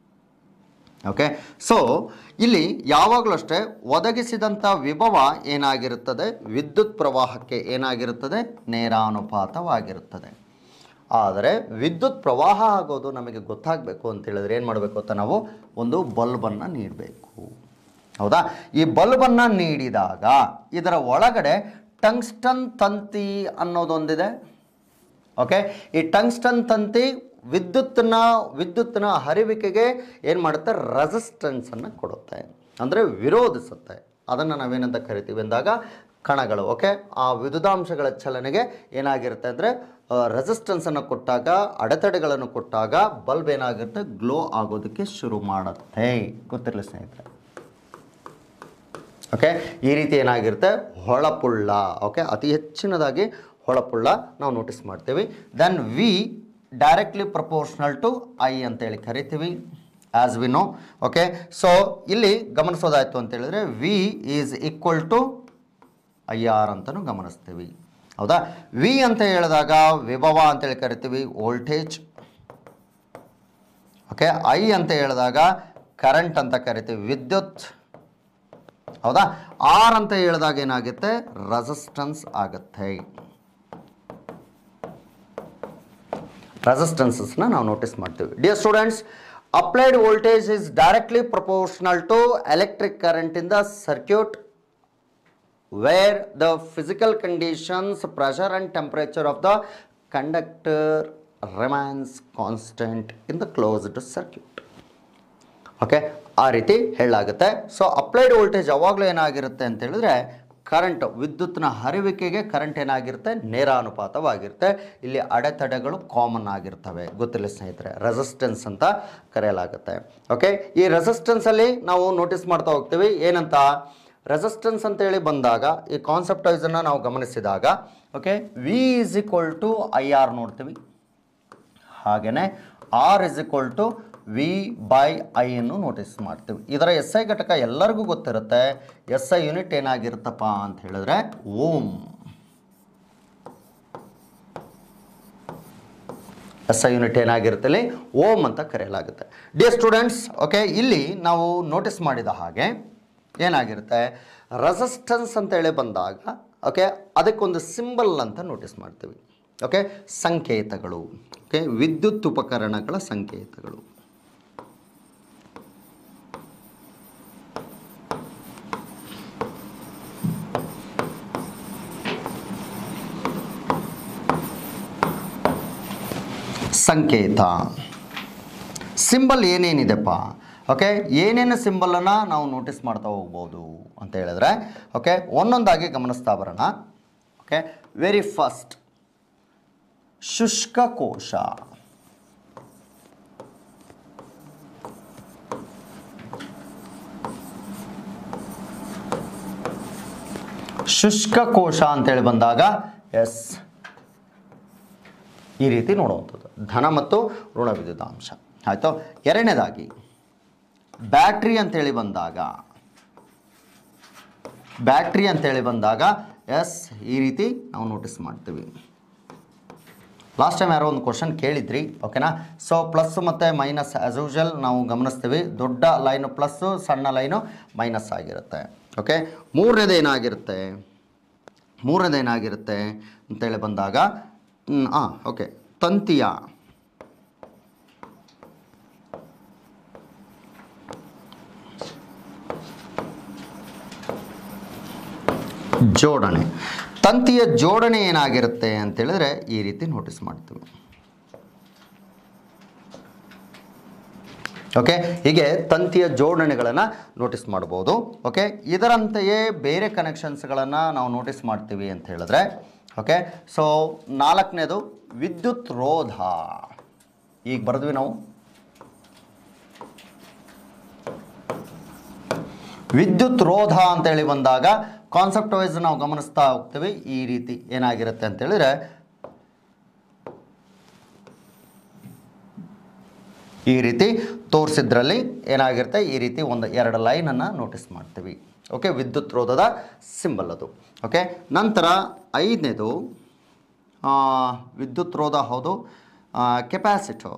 ಓಕೆ ಸೊ ಇಲ್ಲಿ ಯಾವಾಗಲೂ ಅಷ್ಟೇ ಒದಗಿಸಿದಂಥ ವಿಭವ ಏನಾಗಿರುತ್ತದೆ ವಿದ್ಯುತ್ ಪ್ರವಾಹಕ್ಕೆ ಏನಾಗಿರುತ್ತದೆ ನೇರಾನುಪಾತವಾಗಿರುತ್ತದೆ ಆದರೆ ವಿದ್ಯುತ್ ಪ್ರವಾಹ ಆಗೋದು ನಮಗೆ ಗೊತ್ತಾಗಬೇಕು ಅಂತ ಹೇಳಿದ್ರೆ ಏನು ಮಾಡಬೇಕು ಅಂತ ನಾವು ಒಂದು ಬಲ್ಬನ್ನು ನೀಡಬೇಕು ಹೌದಾ ಈ ಬಲ್ಬನ್ನು ನೀಡಿದಾಗ ಇದರ ಒಳಗಡೆ ಟಂಗ್ಸ್ಟನ್ ತಂತಿ ಅನ್ನೋದೊಂದಿದೆ ಓಕೆ ಈ ಟಂಗ್ಸ್ಟನ್ ತಂತಿ ವಿದ್ಯುತ್ನ ವಿದ್ಯುತ್ನ ಹರಿವಿಕೆಗೆ ಏನು ಮಾಡುತ್ತೆ ರೆಸಿಸ್ಟೆನ್ಸನ್ನು ಕೊಡುತ್ತೆ ಅಂದರೆ ವಿರೋಧಿಸುತ್ತೆ ಅದನ್ನು ನಾವೇನಂತ ಕರಿತೀವಿ ಅಂದಾಗ ಕಣಗಳು ಓಕೆ ಆ ವಿದ್ಯುದಾಂಶಗಳ ಚಲನೆಗೆ ಏನಾಗಿರುತ್ತೆ ಅಂದರೆ ರೆಸಿಸ್ಟೆನ್ಸನ್ನು ಕೊಟ್ಟಾಗ ಅಡೆತಡೆಗಳನ್ನು ಕೊಟ್ಟಾಗ ಬಲ್ಬ್ ಏನಾಗಿರುತ್ತೆ ಗ್ಲೋ ಆಗೋದಕ್ಕೆ ಶುರು ಮಾಡುತ್ತೆ ಗೊತ್ತಿರಲಿ ಸ್ನೇಹಿತರೆ ಓಕೆ ಈ ರೀತಿ ಏನಾಗಿರುತ್ತೆ ಹೊಳಪುಳ್ಳ ಓಕೆ ಅತಿ ಹೆಚ್ಚಿನದಾಗಿ ಹೊಳಪುಳ್ಳ ನಾವು ನೋಟಿಸ್ ಮಾಡ್ತೀವಿ then V directly proportional to I ಅಂತೇಳಿ ಕರಿತೀವಿ as we know okay so ಇಲ್ಲಿ ಗಮನಿಸೋದಾಯಿತು ಅಂತ ಹೇಳಿದ್ರೆ V is equal to I R ಅಂತಲೂ ಗಮನಿಸ್ತೀವಿ ಹೌದಾ ವಿ ಅಂತ ಹೇಳಿದಾಗ ವಿಭವ ಅಂತೇಳಿ ಕರಿತೀವಿ ವೋಲ್ಟೇಜ್ ಓಕೆ ಐ ಅಂತ ಹೇಳಿದಾಗ ಕರೆಂಟ್ ಅಂತ ಕರಿತೀವಿ ವಿದ್ಯುತ್ ಹೌದಾ ಆರ್ ಅಂತ ಹೇಳಿದಾಗ ಏನಾಗುತ್ತೆ ರೆಸಿಸ್ಟೆನ್ಸ್ ಆಗುತ್ತೆ ರೆಸಿಸ್ಟೆನ್ಸಸ್ನ ನಾವು ನೋಟಿಸ್ ಮಾಡ್ತೀವಿ dear students applied voltage is directly proportional to electric current in the circuit where the physical conditions, pressure and temperature of the conductor remains constant in the closed circuit. Okay ಆ ರೀತಿ ಹೇಳಲಾಗುತ್ತೆ so applied voltage ಯಾವಾಗಲೂ ಏನಾಗಿರುತ್ತೆ ಅಂತ ಹೇಳಿದ್ರೆ current ವಿದ್ಯುತ್ನ ಹರಿವಿಕೆಗೆ current ಏನಾಗಿರುತ್ತೆ ನೇರ ಅನುಪಾತವಾಗಿರುತ್ತೆ ಇಲ್ಲಿ ಅಡೆತಡೆಗಳು ಕಾಮನ್ ಆಗಿರ್ತವೆ ಗೊತ್ತಿಲ್ಲ ಸ್ನೇಹಿತರೆ ರೆಸಿಸ್ಟೆನ್ಸ್ ಅಂತ ಕರೆಯಲಾಗುತ್ತೆ ಓಕೆ ಈ ರೆಸಿಸ್ಟೆನ್ಸಲ್ಲಿ ನಾವು ನೋಟಿಸ್ ಮಾಡ್ತಾ ಹೋಗ್ತೀವಿ ಏನಂತ ರೆಸಿಸ್ಟೆನ್ಸ್ ಅಂತೇಳಿ ಬಂದಾಗ ಈ ಕಾನ್ಸೆಪ್ಟ್ ವೈಸನ್ನು ನಾವು ಗಮನಿಸಿದಾಗ okay V is equal to I R ನೋಡ್ತೀವಿ ಹಾಗೆಯೇ R is equal to V by I ಅನ್ನು ನೋಟಿಸ್ ಮಾಡ್ತೀವಿ ಇದರ ಎಸ್ ಐ ಘಟಕ ಎಲ್ಲರಿಗೂ ಗೊತ್ತಿರುತ್ತೆ ಎಸ್ ಐ ಯೂನಿಟ್ ಏನಾಗಿರುತ್ತಪ್ಪ ಅಂತ ಹೇಳಿದ್ರೆ ಓಮ್ ಎಸ್ ಐ ಯೂನಿಟ್ ಏನಾಗಿರುತ್ತೆ ಇಲ್ಲಿ ಓಮ್ ಅಂತ ಕರೆಯಲಾಗುತ್ತೆ ಡಿಯರ್ ಸ್ಟೂಡೆಂಟ್ಸ್ ಓಕೆ ಇಲ್ಲಿ ನಾವು ನೋಟಿಸ್ ಮಾಡಿದ ಹಾಗೆ ಏನಾಗಿರುತ್ತೆ ರೆಸಿಸ್ಟೆನ್ಸ್ ಅಂತೇಳಿ ಬಂದಾಗ ಓಕೆ ಅದಕ್ಕೊಂದು ಸಿಂಬಲ್ ಅಂತ ನೋಟಿಸ್ ಮಾಡ್ತೀವಿ ಓಕೆ ಸಂಕೇತಗಳು ಓಕೆ ವಿದ್ಯುತ್ ಉಪಕರಣಗಳ ಸಂಕೇತಗಳು ಸಂಕೇತ ಸಿಂಬಲ್ ಏನೇನಿದೆಪ್ಪ ಓಕೆ ಏನೇನು ಸಿಂಬಲನ್ನು ನಾವು ನೋಟಿಸ್ ಮಾಡ್ತಾ ಹೋಗ್ಬೋದು ಅಂತ ಹೇಳಿದ್ರೆ ಓಕೆ ಒಂದೊಂದಾಗಿ ಗಮನಿಸ್ತಾ ಬರೋಣ ಓಕೆ ವೆರಿ ಫಸ್ಟ್ ಶುಷ್ಕ ಕೋಶ ಶುಷ್ಕ ಕೋಶ ಅಂತೇಳಿ ಬಂದಾಗ ಎಸ್ ಈ ರೀತಿ ನೋಡುವಂಥದ್ದು ಧನ ಮತ್ತು ಋಣ ವಿದ್ಯುತಾಂಶ ಆಯಿತು ಎರಡನೇದಾಗಿ ಬ್ಯಾಟ್ರಿ ಅಂತೇಳಿ ಬಂದಾಗ ಬ್ಯಾಟ್ರಿ ಅಂತೇಳಿ ಬಂದಾಗ ಎಸ್ ಈ ರೀತಿ ನಾವು ನೋಟಿಸ್ ಮಾಡ್ತೀವಿ ಲಾಸ್ಟ್ ಟೈಮ್ ಯಾರೋ ಒಂದು ಕ್ವಶನ್ ಕೇಳಿದ್ರಿ ಓಕೆನಾ ಸೊ ಪ್ಲಸ್ ಮತ್ತು ಮೈನಸ್ ಆ್ಯಸ್ ಯೂಶಲ್ ನಾವು ಗಮನಿಸ್ತೀವಿ ದೊಡ್ಡ ಲೈನು ಪ್ಲಸ್ಸು ಸಣ್ಣ ಲೈನು ಮೈನಸ್ ಆಗಿರುತ್ತೆ ಓಕೆ ಮೂರನೇದು ಏನಾಗಿರುತ್ತೆ ಮೂರನೇದು ಏನಾಗಿರುತ್ತೆ ಅಂತೇಳಿ ಬಂದಾಗ ಹಾಂ ಓಕೆ ತಂತಿಯ ಜೋಡಣೆ ತಂತಿಯ ಜೋಡಣೆ ಏನಾಗಿರುತ್ತೆ ಅಂತೇಳಿದ್ರೆ ಈ ರೀತಿ ನೋಟಿಸ್ ಮಾಡ್ತೀವಿ ಓಕೆ ಹೀಗೆ ತಂತಿಯ ಜೋಡಣೆಗಳನ್ನು ನೋಟಿಸ್ ಮಾಡ್ಬೋದು ಓಕೆ ಇದರಂತೆಯೇ ಬೇರೆ ಕನೆಕ್ಷನ್ಸ್ಗಳನ್ನು ನಾವು ನೋಟಿಸ್ ಮಾಡ್ತೀವಿ ಅಂತ ಹೇಳಿದ್ರೆ ಓಕೆ ಸೊ ನಾಲ್ಕನೇದು ವಿದ್ಯುತ್ ರೋಧ ಈಗ ಬರೆದ್ವಿ ನಾವು ವಿದ್ಯುತ್ ರೋಧ ಅಂತೇಳಿ ಬಂದಾಗ ಕಾನ್ಸೆಪ್ಟ್ ವೈಸ್ ನಾವು ಗಮನಿಸ್ತಾ ಹೋಗ್ತೀವಿ ಈ ರೀತಿ ಏನಾಗಿರುತ್ತೆ ಅಂತ ಹೇಳಿದ್ರೆ ಈ ರೀತಿ ತೋರಿಸಿದ್ರಲ್ಲಿ ಏನಾಗಿರುತ್ತೆ ಈ ರೀತಿ ಒಂದು ಎರಡು ಲೈನನ್ನು ನೋಟಿಸ್ ಮಾಡ್ತೀವಿ ಓಕೆ ವಿದ್ಯುತ್ ರೋಧದ ಸಿಂಬಲ್ ಅದು ಓಕೆ ನಂತರ ಐದನೇದು ಆ, ವಿದ್ಯುತ್ ರೋಧ ಹೌದು capacitor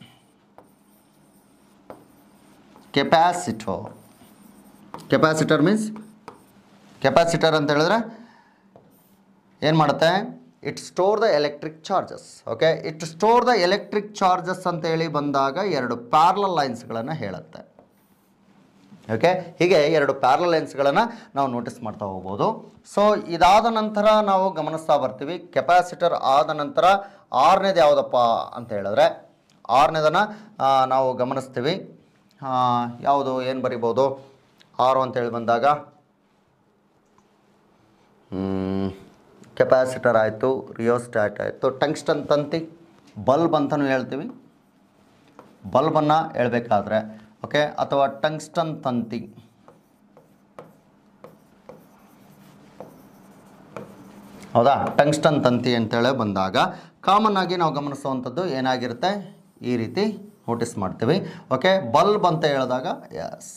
capacitor capacitor means capacitor ಅಂತ ಹೇಳಿದ್ರೆ ಏನು ಮಾಡುತ್ತೆ it store the electric charges okay it store the electric charges ಅಂತ ಹೇಳಿ ಬಂದಾಗ ಎರಡು ಪ್ಯಾರಲಲ್ ಲೈನ್ಸ್ಗಳನ್ನು ಹೇಳುತ್ತೆ ಓಕೆ ಹೀಗೆ ಎರಡು ಪ್ಯಾರಲ್ ಲೈನ್ಸ್ಗಳನ್ನು ನಾವು ನೋಟಿಸ್ ಮಾಡ್ತಾ ಹೋಗ್ಬೋದು ಸೊ ಇದಾದ ನಂತರ ನಾವು ಗಮನಿಸ್ತಾ ಬರ್ತೀವಿ ಕೆಪಾಸಿಟರ್ ಆದ ನಂತರ ಆರನೇದು ಯಾವುದಪ್ಪ ಅಂತ ಹೇಳಿದ್ರೆ ಆರನೇದನ್ನು ನಾವು ಗಮನಿಸ್ತೀವಿ ಆ, ಯಾವುದು ಏನು ಬರಿಬೋದು ಆರು ಅಂತೇಳಿ ಬಂದಾಗ ಕೆಪಾಸಿಟರ್ ಆಯಿತು ರಿಯೋಸ್ಟ್ಯಾಟ್ ಆಯಿತು ಟಂಗ್ಸ್ಟನ್ ತಂತಿ ಬಲ್ಬ್ ಅಂತಲೂ ಹೇಳ್ತೀವಿ ಬಲ್ಬನ್ನು ಹೇಳ್ಬೇಕಾದ್ರೆ ಓಕೆ ಅಥವಾ ಟಂಗ್ಸ್ಟನ್ ತಂತಿ ಹೌದಾ ಟಂಗ್ಸ್ಟನ್ ತಂತಿ ಅಂತೇಳಿ ಬಂದಾಗ ಕಾಮನ್ ಆಗಿ ನಾವು ಗಮನಿಸುವಂಥದ್ದು ಏನಾಗಿರುತ್ತೆ ಈ ರೀತಿ ನೋಟಿಸ್ ಮಾಡ್ತೀವಿ ಓಕೆ ಬಲ್ಬ್ ಅಂತ ಹೇಳಿದಾಗ ಎಸ್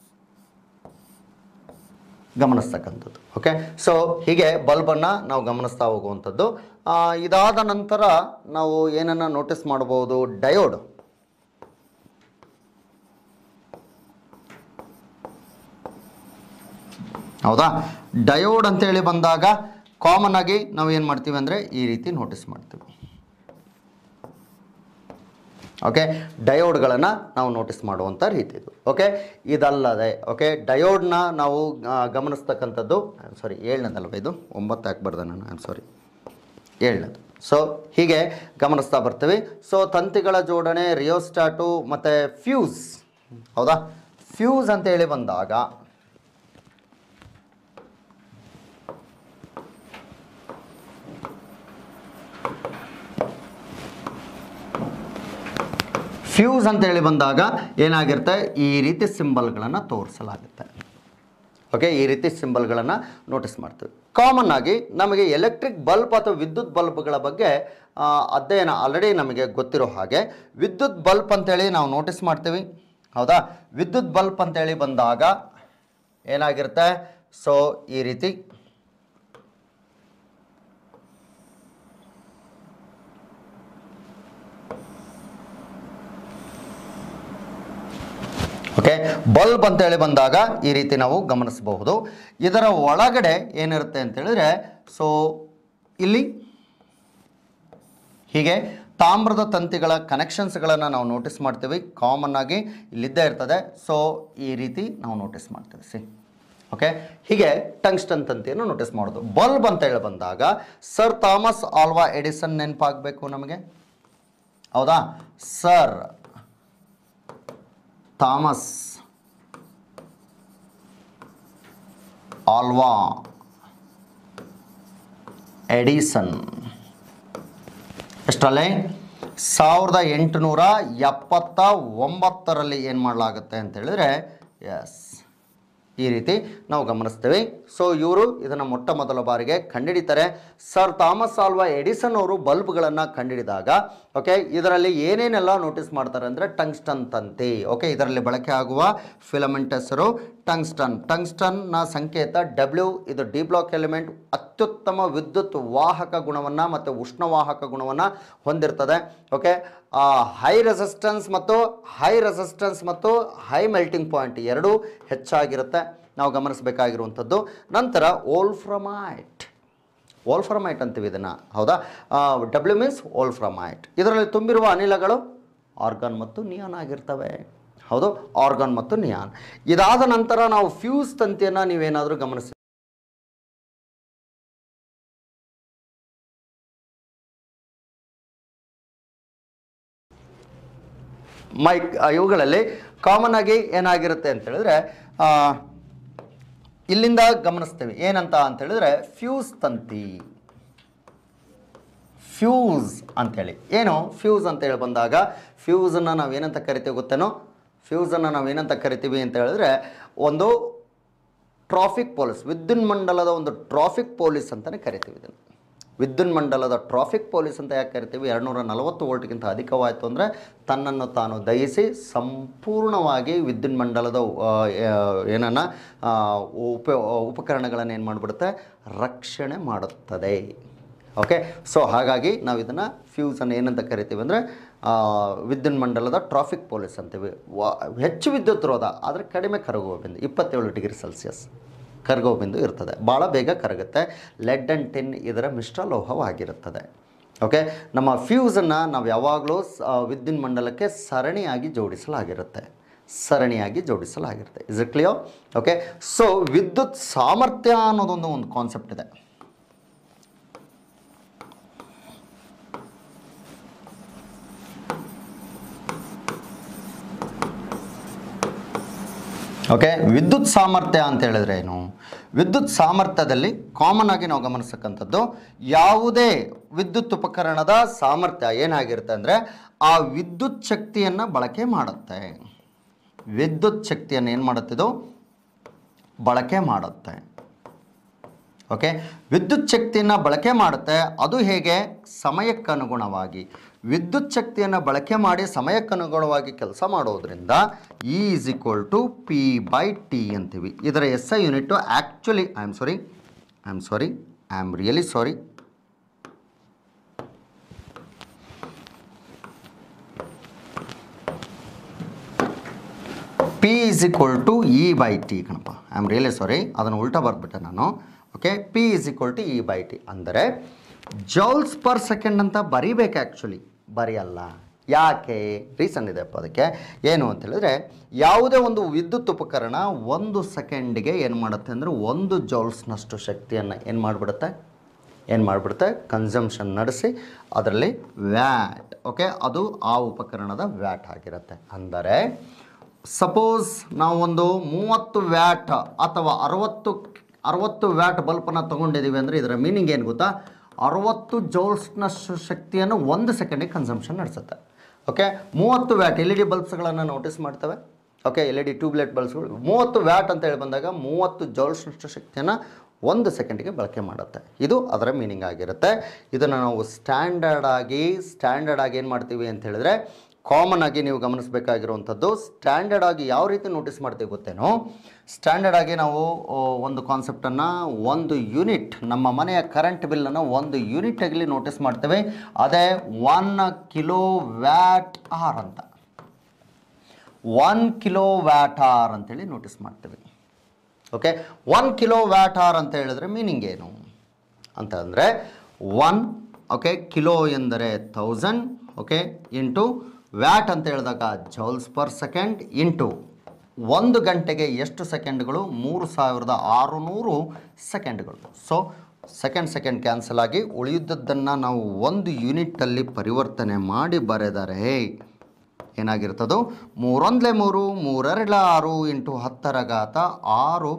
ಗಮನಿಸ್ತಕ್ಕಂಥದ್ದು ಓಕೆ ಸೊ ಹೀಗೆ ಬಲ್ಬನ್ನು ನಾವು ಗಮನಿಸ್ತಾ ಹೋಗುವಂಥದ್ದು ಆ, ಇದಾದ ನಂತರ ನಾವು ಏನನ್ನು ನೋಟಿಸ್ ಮಾಡ್ಬೋದು ಡಯೋಡ್ ಹೌದಾ ಡಯೋಡ್ ಅಂತೇಳಿ ಬಂದಾಗ ಕಾಮನ್ ಆಗಿ ನಾವು ಏನು ಮಾಡ್ತೀವಿ ಅಂದರೆ ಈ ರೀತಿ ನೋಟಿಸ್ ಮಾಡ್ತೀವಿ ಓಕೆ ಡಯೋಡ್ಗಳನ್ನು ನಾವು ನೋಟಿಸ್ ಮಾಡುವಂಥ ರೀತಿ ಇದು ಓಕೆ ಇದಲ್ಲದೆ ಓಕೆ ಡಯೋಡ್ನ ನಾವು ಆ, ಗಮನಿಸ್ತಕ್ಕಂಥದ್ದು ಸಾರಿ ಏಳನೇದಲ್ವ ಇದು ಒಂಬತ್ತು ಹಾಕ್ಬಾರ್ದು ನಾನು ಐ ಆಮ್ ಸಾರಿ ಏಳನೇದು ಸೊ ಹೀಗೆ ಗಮನಿಸ್ತಾ ಬರ್ತೀವಿ ಸೊ ತಂತಿಗಳ ಜೋಡಣೆ ರಿಯೋಸ್ಟಾಟು ಮತ್ತು ಫ್ಯೂಸ್ ಹೌದಾ ಫ್ಯೂಸ್ ಅಂತೇಳಿ ಬಂದಾಗ ಫ್ಯೂಸ್ ಅಂತೇಳಿ ಬಂದಾಗ ಏನಾಗಿರುತ್ತೆ ಈ ರೀತಿ ಸಿಂಬಲ್ಗಳನ್ನು ತೋರಿಸಲಾಗುತ್ತೆ ಓಕೆ ಈ ರೀತಿ ಸಿಂಬಲ್ಗಳನ್ನು ನೋಟಿಸ್ ಮಾಡ್ತೀವಿ ಕಾಮನ್ ಆಗಿ ನಮಗೆ ಎಲೆಕ್ಟ್ರಿಕ್ ಬಲ್ಬ್ ಅಥವಾ ವಿದ್ಯುತ್ ಬಲ್ಬ್ಗಳ ಬಗ್ಗೆ ಆ, ಅಧ್ಯಯನ ಆಲ್ರೆಡಿ ನಮಗೆ ಗೊತ್ತಿರೋ ಹಾಗೆ ವಿದ್ಯುತ್ ಬಲ್ಬ್ ಅಂತೇಳಿ ನಾವು ನೋಟಿಸ್ ಮಾಡ್ತೀವಿ ಹೌದಾ ವಿದ್ಯುತ್ ಬಲ್ಬ್ ಅಂತೇಳಿ ಬಂದಾಗ ಏನಾಗಿರುತ್ತೆ ಸೊ ಈ ರೀತಿ ಓಕೆ ಬಲ್ಬ್ ಅಂತೇಳಿ ಬಂದಾಗ ಈ ರೀತಿ ನಾವು ಗಮನಿಸಬಹುದು ಇದರ ಒಳಗಡೆ ಏನಿರುತ್ತೆ ಅಂತ ಹೇಳಿದ್ರೆ ಸೊ ಇಲ್ಲಿ ಹೀಗೆ ತಾಮ್ರದ ತಂತಿಗಳ ಕನೆಕ್ಷನ್ಸ್ಗಳನ್ನು ನಾವು ನೋಟಿಸ್ ಮಾಡ್ತೀವಿ ಕಾಮನ್ ಆಗಿ ಇಲ್ಲಿದ್ದೇ ಇರ್ತದೆ ಸೊ ಈ ರೀತಿ ನಾವು ನೋಟಿಸ್ ಮಾಡ್ತೀವಿ ಸಿ ಓಕೆ ಹೀಗೆ ಟಂಗ್ಸ್ಟನ್ ತಂತಿಯನ್ನು ನೋಟಿಸ್ ಮಾಡೋದು ಬಲ್ಬ್ ಅಂತ ಹೇಳಿ ಬಂದಾಗ ಸರ್ ಥಾಮಸ್ ಆಲ್ವಾ ಎಡಿಸನ್ ನೆನಪಾಗಬೇಕು ನಮಗೆ ಹೌದಾ ಸರ್ ಥಾಮಸ್ ಆಲ್ವಾ ಎಡಿಸನ್ ಎಷ್ಟರಲ್ಲಿ ಸಾವಿರದ ಎಂಟುನೂರ ಎಪ್ಪತ್ತ ಒಂಬತ್ತರಲ್ಲಿ ಏನು ಮಾಡಲಾಗುತ್ತೆ ಅಂತ ಹೇಳಿದ್ರೆ ಎಸ್ ಈ ರೀತಿ ನಾವು ಗಮನಿಸ್ತೀವಿ ಸೊ ಇವರು ಇದನ್ನು ಮೊಟ್ಟ ಮೊದಲ ಬಾರಿಗೆ ಕಂಡುಹಿಡಿತಾರೆ ಸರ್ ಥಾಮಸ್ ಆಲ್ವಾ ಎಡಿಸನ್ ಅವರು ಬಲ್ಬ್ಗಳನ್ನು ಕಂಡುಹಿಡಿದಾಗ ಓಕೆ ಇದರಲ್ಲಿ ಏನೇನೆಲ್ಲ ನೋಟಿಸ್ ಮಾಡ್ತಾರೆ ಅಂದರೆ ಟಂಗ್ಸ್ಟನ್ ತಂತಿ ಓಕೆ ಇದರಲ್ಲಿ ಬಳಕೆ ಆಗುವ ಫಿಲಮೆಂಟ್ ಹೆಸರು ಟಂಗ್ಸ್ಟನ್ ಟಂಗ್ಸ್ಟನ್ನ ಸಂಕೇತ ಡಬ್ಲ್ಯೂ ಇದು ಡಿ ಬ್ಲಾಕ್ ಎಲಿಮೆಂಟ್ ಅತ್ಯುತ್ತಮ ವಿದ್ಯುತ್ ವಾಹಕ ಗುಣವನ್ನು ಮತ್ತು ಉಷ್ಣವಾಹಕ ಗುಣವನ್ನು ಹೊಂದಿರ್ತದೆ ಓಕೆ ಹೈ ರೆಸಿಸ್ಟೆನ್ಸ್ ಮತ್ತು ಹೈ ರೆಸಿಸ್ಟೆನ್ಸ್ ಮತ್ತು ಹೈ ಮೆಲ್ಟಿಂಗ್ ಪಾಯಿಂಟ್ ಎರಡೂ ಹೆಚ್ಚಾಗಿರುತ್ತೆ ನಾವು ಗಮನಿಸಬೇಕಾಗಿರುವಂಥದ್ದು ನಂತರ ಓಲ್ಫ್ರಮೈಟ್ ಓಲ್ಫ್ರಮೈಟ್ ಅಂತೀವಿ ಇದನ್ನು ಹೌದಾ ಡಬ್ಲ್ಯೂ ಮೀನ್ಸ್ ಓಲ್ಫ್ರಮೈಟ್ ಇದರಲ್ಲಿ ತುಂಬಿರುವ ಅನಿಲಗಳು ಆರ್ಗಾನ್ ಮತ್ತು ನಿಯಾನ್ ಆಗಿರ್ತವೆ ಹೌದು ಆರ್ಗಾನ್ ಮತ್ತು ನಿಯಾನ್ ಇದಾದ ನಂತರ ನಾವು ಫ್ಯೂಸ್ ತಂತಿಯನ್ನು ನೀವೇನಾದರೂ ಗಮನಿಸಿ ಮೈಕ್ ಇವುಗಳಲ್ಲಿ ಕಾಮನ್ ಆಗಿ ಏನಾಗಿರುತ್ತೆ ಅಂತ ಹೇಳಿದ್ರೆ ಆ, ಇಲ್ಲಿಂದ ಗಮನಿಸ್ತೀವಿ ಏನಂತ ಅಂತ ಹೇಳಿದ್ರೆ ಫ್ಯೂಸ್ ತಂತಿ ಫ್ಯೂಸ್ ಅಂತೇಳಿ ಏನು ಫ್ಯೂಸ್ ಅಂತೇಳಿ ಬಂದಾಗ ಫ್ಯೂಸನ್ನು ನಾವು ಏನಂತ ಕರಿತೀವಿ ಗೊತ್ತೇನೋ ಫ್ಯೂಸನ್ನು ನಾವು ಏನಂತ ಕರಿತೀವಿ ಅಂತ ಹೇಳಿದ್ರೆ ಒಂದು ಟ್ರಾಫಿಕ್ ಪೊಲೀಸ್ ವಿದ್ಯುನ್ ಮಂಡಲದ ಒಂದು ಟ್ರಾಫಿಕ್ ಪೊಲೀಸ್ ಅಂತಲೇ ಕರಿತೀವಿ ಇದನ್ನು ವಿದ್ಯುನ್ ಮಂಡಲದ ಟ್ರಾಫಿಕ್ ಪೊಲೀಸ್ ಅಂತ ಯಾಕೆ ಕರಿತೀವಿ ಎರಡುನೂರ ನಲವತ್ತು ವೋಲ್ಟ್ಗಿಂತ ಅಧಿಕವಾಯಿತು ಅಂದರೆ ತನ್ನನ್ನು ತಾನು ದಯಿಸಿ ಸಂಪೂರ್ಣವಾಗಿ ವಿದ್ಯುನ್ ಮಂಡಲದ ಏನನ್ನ ಆ, ಉಪ ಉಪಕರಣಗಳನ್ನು ಏನು ಮಾಡಿಬಿಡುತ್ತೆ ರಕ್ಷಣೆ ಮಾಡುತ್ತದೆ ಓಕೆ ಸೊ ಹಾಗಾಗಿ ನಾವು ಇದನ್ನು ಫ್ಯೂಸನ್ನು ಏನಂತ ಕರಿತೀವಿ ಅಂದರೆ ವಿದ್ಯುನ್ ಮಂಡಲದ ಟ್ರಾಫಿಕ್ ಪೊಲೀಸ್ ಅಂತೀವಿ ವ ಹೆಚ್ಚು ವಿದ್ಯುತ್ ರೋಧ ಆದರೆ ಕಡಿಮೆ ಕರಗುವ ಬಿಂದು ಇಪ್ಪತ್ತೇಳು ಡಿಗ್ರಿ ಸೆಲ್ಸಿಯಸ್ ಕರಗುವ ಬಿಂದು ಇರ್ತದೆ ಭಾಳ ಬೇಗ ಕರಗುತ್ತೆ ಲೆಡ್ ಆ್ಯಂಡ್ ಟಿನ್ ಇದರ ಮಿಶ್ರ ಲೋಹವಾಗಿರುತ್ತದೆ ಓಕೆ ನಮ್ಮ ಫ್ಯೂಸನ್ನು ನಾವು ಯಾವಾಗಲೂ ಸ- ಆ, ವಿದ್ಯುನ್ ಮಂಡಲಕ್ಕೆ ಸರಣಿಯಾಗಿ ಜೋಡಿಸಲಾಗಿರುತ್ತೆ ಸರಣಿಯಾಗಿ ಜೋಡಿಸಲಾಗಿರುತ್ತೆ is it clear okay so ವಿದ್ಯುತ್ ಸಾಮರ್ಥ್ಯ ಅನ್ನೋದೊಂದು ಒಂದು ಕಾನ್ಸೆಪ್ಟ್ ಇದೆ ಓಕೆ ವಿದ್ಯುತ್ ಸಾಮರ್ಥ್ಯ ಅಂತ ಹೇಳಿದ್ರೆ ಏನು ವಿದ್ಯುತ್ ಸಾಮರ್ಥ್ಯದಲ್ಲಿ ಕಾಮನ್ ಆಗಿ ನಾವು ಗಮನಿಸತಕ್ಕಂಥದ್ದು ಯಾವುದೇ ವಿದ್ಯುತ್ ಉಪಕರಣದ ಸಾಮರ್ಥ್ಯ ಏನಾಗಿರುತ್ತೆ ಅಂದರೆ ಆ ವಿದ್ಯುತ್ ಶಕ್ತಿಯನ್ನು ಬಳಕೆ ಮಾಡುತ್ತೆ ವಿದ್ಯುತ್ ಶಕ್ತಿಯನ್ನು ಏನು ಮಾಡುತ್ತಿದ್ದು ಬಳಕೆ ಮಾಡುತ್ತೆ ಓಕೆ ವಿದ್ಯುತ್ ಶಕ್ತಿಯನ್ನು ಬಳಕೆ ಮಾಡುತ್ತೆ ಅದು ಹೇಗೆ ಸಮಯಕ್ಕನುಗುಣವಾಗಿ ವಿದ್ಯುತ್ ಶಕ್ತಿಯನ್ನು ಬಳಕೆ ಮಾಡಿ ಸಮಯಕ್ಕನುಗುಣವಾಗಿ ಕೆಲಸ ಮಾಡೋದ್ರಿಂದ E is equal to P by T ಅಂತೀವಿ ಇದರ S I unit actually I am sorry I am sorry I am really sorry P is equal to E by T ಕಣಪ್ಪ ಐ ಆಮ್ ರಿಯಲಿ ಸಾರಿ ಅದನ್ನು ಉಲ್ಟಾ ಬರೆದ್ಬಿಟ್ಟೆ ನಾನು okay P is equal to E by T ಅಂದರೆ joules per second ಅಂತ ಬರಿಬೇಕು actually ಬರೆಯಲ್ಲ ಯಾಕೆ reason ಇದೆಪ್ಪ ಅದಕ್ಕೆ ಏನು ಅಂತ ಹೇಳಿದ್ರೆ ಯಾವುದೇ ಒಂದು ವಿದ್ಯುತ್ ಉಪಕರಣ ಒಂದು ಸೆಕೆಂಡಿಗೆ ಏನು ಮಾಡುತ್ತೆ ಅಂದರೆ ಒಂದು ಜೌಲ್ಸ್ನಷ್ಟು ಶಕ್ತಿಯನ್ನು ಏನು ಮಾಡಿಬಿಡುತ್ತೆ ಏನು ಮಾಡಿಬಿಡುತ್ತೆ ಕನ್ಸಂಪ್ಷನ್ ನಡೆಸಿ ಅದರಲ್ಲಿ ವ್ಯಾಟ್ ಓಕೆ ಅದು ಆ ಉಪಕರಣದ ವ್ಯಾಟ್ ಆಗಿರುತ್ತೆ ಅಂದರೆ ಸಪೋಸ್ ನಾವೊಂದು ಮೂವತ್ತು ವ್ಯಾಟ್ ಅಥವಾ ಅರವತ್ತು ಅರವತ್ತು ವ್ಯಾಟ್ ಬಲ್ಪನ್ನು ತೊಗೊಂಡಿದ್ದೀವಿ ಅಂದರೆ ಇದರ ಮೀನಿಂಗ್ ಏನು ಗೊತ್ತಾ ಅರವತ್ತು ಜೌಲ್ಸ್ನಷ್ಟು ಶಕ್ತಿಯನ್ನು ಒಂದು ಸೆಕೆಂಡಿಗೆ ಕನ್ಸಂಪ್ಷನ್ ನಡೆಸುತ್ತೆ ಓಕೆ ಮೂವತ್ತು ವ್ಯಾಟ್ ಎಲ್ ಇ ಡಿ ಬಲ್ಬ್ಸ್ಗಳನ್ನು ನೋಟಿಸ್ ಮಾಡ್ತವೆ okay L E D tubelight ಬಲ್ಬ್ಸ್ಗಳು ಮೂವತ್ತು ವ್ಯಾಟ್ ಅಂತ ಹೇಳಿ ಬಂದಾಗ ಮೂವತ್ತು ಜೌಲ್ಸ್ನಷ್ಟು ಶಕ್ತಿಯನ್ನು ಒಂದು ಸೆಕೆಂಡಿಗೆ ಬಳಕೆ ಮಾಡುತ್ತೆ ಇದು ಅದರ ಮೀನಿಂಗ್ ಆಗಿರುತ್ತೆ ಇದನ್ನು ನಾವು ಸ್ಟ್ಯಾಂಡರ್ಡ್ ಆಗಿ ಸ್ಟ್ಯಾಂಡರ್ಡ್ ಆಗಿ ಏನು ಮಾಡ್ತೀವಿ ಅಂತ ಹೇಳಿದ್ರೆ ಕಾಮನ್ ಆಗಿ ನೀವು ಗಮನಿಸಬೇಕಾಗಿರುವಂಥದ್ದು ಸ್ಟ್ಯಾಂಡರ್ಡ್ ಆಗಿ ಯಾವ ರೀತಿ ನೋಟಿಸ್ ಮಾಡ್ತೀವಿ ಗೊತ್ತೇನೋ ಸ್ಟ್ಯಾಂಡರ್ಡ್ ಆಗಿ ನಾವು ಆ, ಒಂದು ಕಾನ್ಸೆಪ್ಟನ್ನು ಒಂದು ಯೂನಿಟ್ ನಮ್ಮ ಮನೆಯ ಕರೆಂಟ್ ಬಿಲ್ಲನ್ನು ಒಂದು ಯೂನಿಟ್ ಆಗಲಿ ನೋಟಿಸ್ ಮಾಡ್ತೇವೆ ಅದೇ ಒನ್ ಕಿಲೋ ವ್ಯಾಟ್ ಆರ್ ಅಂತ ಒನ್ ಕಿಲೋ ವ್ಯಾಟ್ ಆರ್ ಅಂತೇಳಿ ನೋಟಿಸ್ ಮಾಡ್ತೇವೆ okay one kilowatt hour ಅಂತ ಹೇಳಿದ್ರೆ ಮೀನಿಂಗ್ ಏನು ಅಂತ ಅಂದರೆ ಒನ್ ಓಕೆ ಕಿಲೋ ಎಂದರೆ ತೌಸಂಡ್ ಓಕೆ ಇಂಟು ವ್ಯಾಟ್ ಅಂತ ಹೇಳಿದಾಗ ಜೌಲ್ಸ್ ಪರ್ ಸೆಕೆಂಡ್ ಇಂಟು ಒಂದು ಗಂಟೆಗೆ ಎಷ್ಟು ಸೆಕೆಂಡ್ಗಳು ಮೂರು ಸಾವಿರದ ಆರುನೂರು ಸೆಕೆಂಡ್ಗಳು ಸೊ ಸೆಕೆಂಡ್ ಸೆಕೆಂಡ್ ಕ್ಯಾನ್ಸಲ್ ಆಗಿ ಉಳಿಯುದ್ದನ್ನು ನಾವು ಒಂದು ಯೂನಿಟ್ಟಲ್ಲಿ ಪರಿವರ್ತನೆ ಮಾಡಿ ಬರೆದರೆ ಏನಾಗಿರ್ತದೋ ಮೂರೊಂದಲೇ ಮೂರು ಮೂರೆರಡ್ಲ ಆರು ಇಂಟು ಹತ್ತರ ಘಾತ ಆರು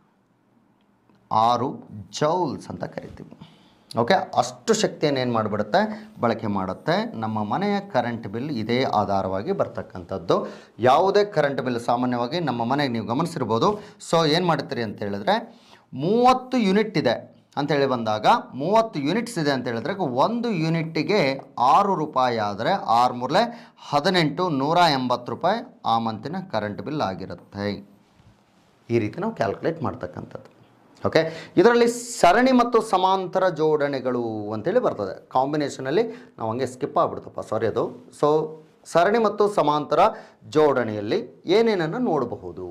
ಆರು ಜೌಲ್ಸ್ ಅಂತ ಕರಿತೀವಿ ಓಕೆ ಅಷ್ಟು ಶಕ್ತಿಯನ್ನು ಏನು ಮಾಡಿಬಿಡುತ್ತೆ ಬಳಕೆ ಮಾಡುತ್ತೆ ನಮ್ಮ ಮನೆಯ ಕರೆಂಟ್ ಬಿಲ್ ಇದೇ ಆಧಾರವಾಗಿ ಬರ್ತಕ್ಕಂಥದ್ದು ಯಾವುದೇ ಕರೆಂಟ್ ಬಿಲ್ ಸಾಮಾನ್ಯವಾಗಿ ನಮ್ಮ ಮನೆಗೆ ನೀವು ಗಮನಿಸಿರ್ಬೋದು ಸೊ ಏನು ಮಾಡ್ತೀರಿ ಅಂತ ಹೇಳಿದ್ರೆ ಮೂವತ್ತು ಯೂನಿಟ್ ಇದೆ ಅಂತೇಳಿ ಬಂದಾಗ ಮೂವತ್ತು ಯೂನಿಟ್ಸ್ ಇದೆ ಅಂತ ಹೇಳಿದ್ರೆ ಒಂದು ಯೂನಿಟ್ಟಿಗೆ ಆರು ರೂಪಾಯಿ ಆದರೆ ಆರು ಮೂರಲೆ ಹದಿನೆಂಟು ನೂರ ಎಂಬತ್ತು ರೂಪಾಯಿ ಆ ಮಂತಿನ ಕರೆಂಟ್ ಬಿಲ್ ಆಗಿರುತ್ತೆ ಈ ರೀತಿ ನಾವು ಕ್ಯಾಲ್ಕುಲೇಟ್ ಮಾಡ್ತಕ್ಕಂಥದ್ದು ಓಕೆ ಇದರಲ್ಲಿ ಸರಣಿ ಮತ್ತು ಸಮಾಂತರ ಜೋಡಣೆಗಳು ಅಂತೇಳಿ ಬರ್ತದೆ ಕಾಂಬಿನೇಷನಲ್ಲಿ ನಾವು ಹಂಗೆ ಸ್ಕಿಪ್ ಆಗ್ಬಿಡ್ತಪ್ಪ ಸಾರಿ ಅದು ಸೊ ಸರಣಿ ಮತ್ತು ಸಮಾಂತರ ಜೋಡಣೆಯಲ್ಲಿ ಏನೇನನ್ನು ನೋಡಬಹುದು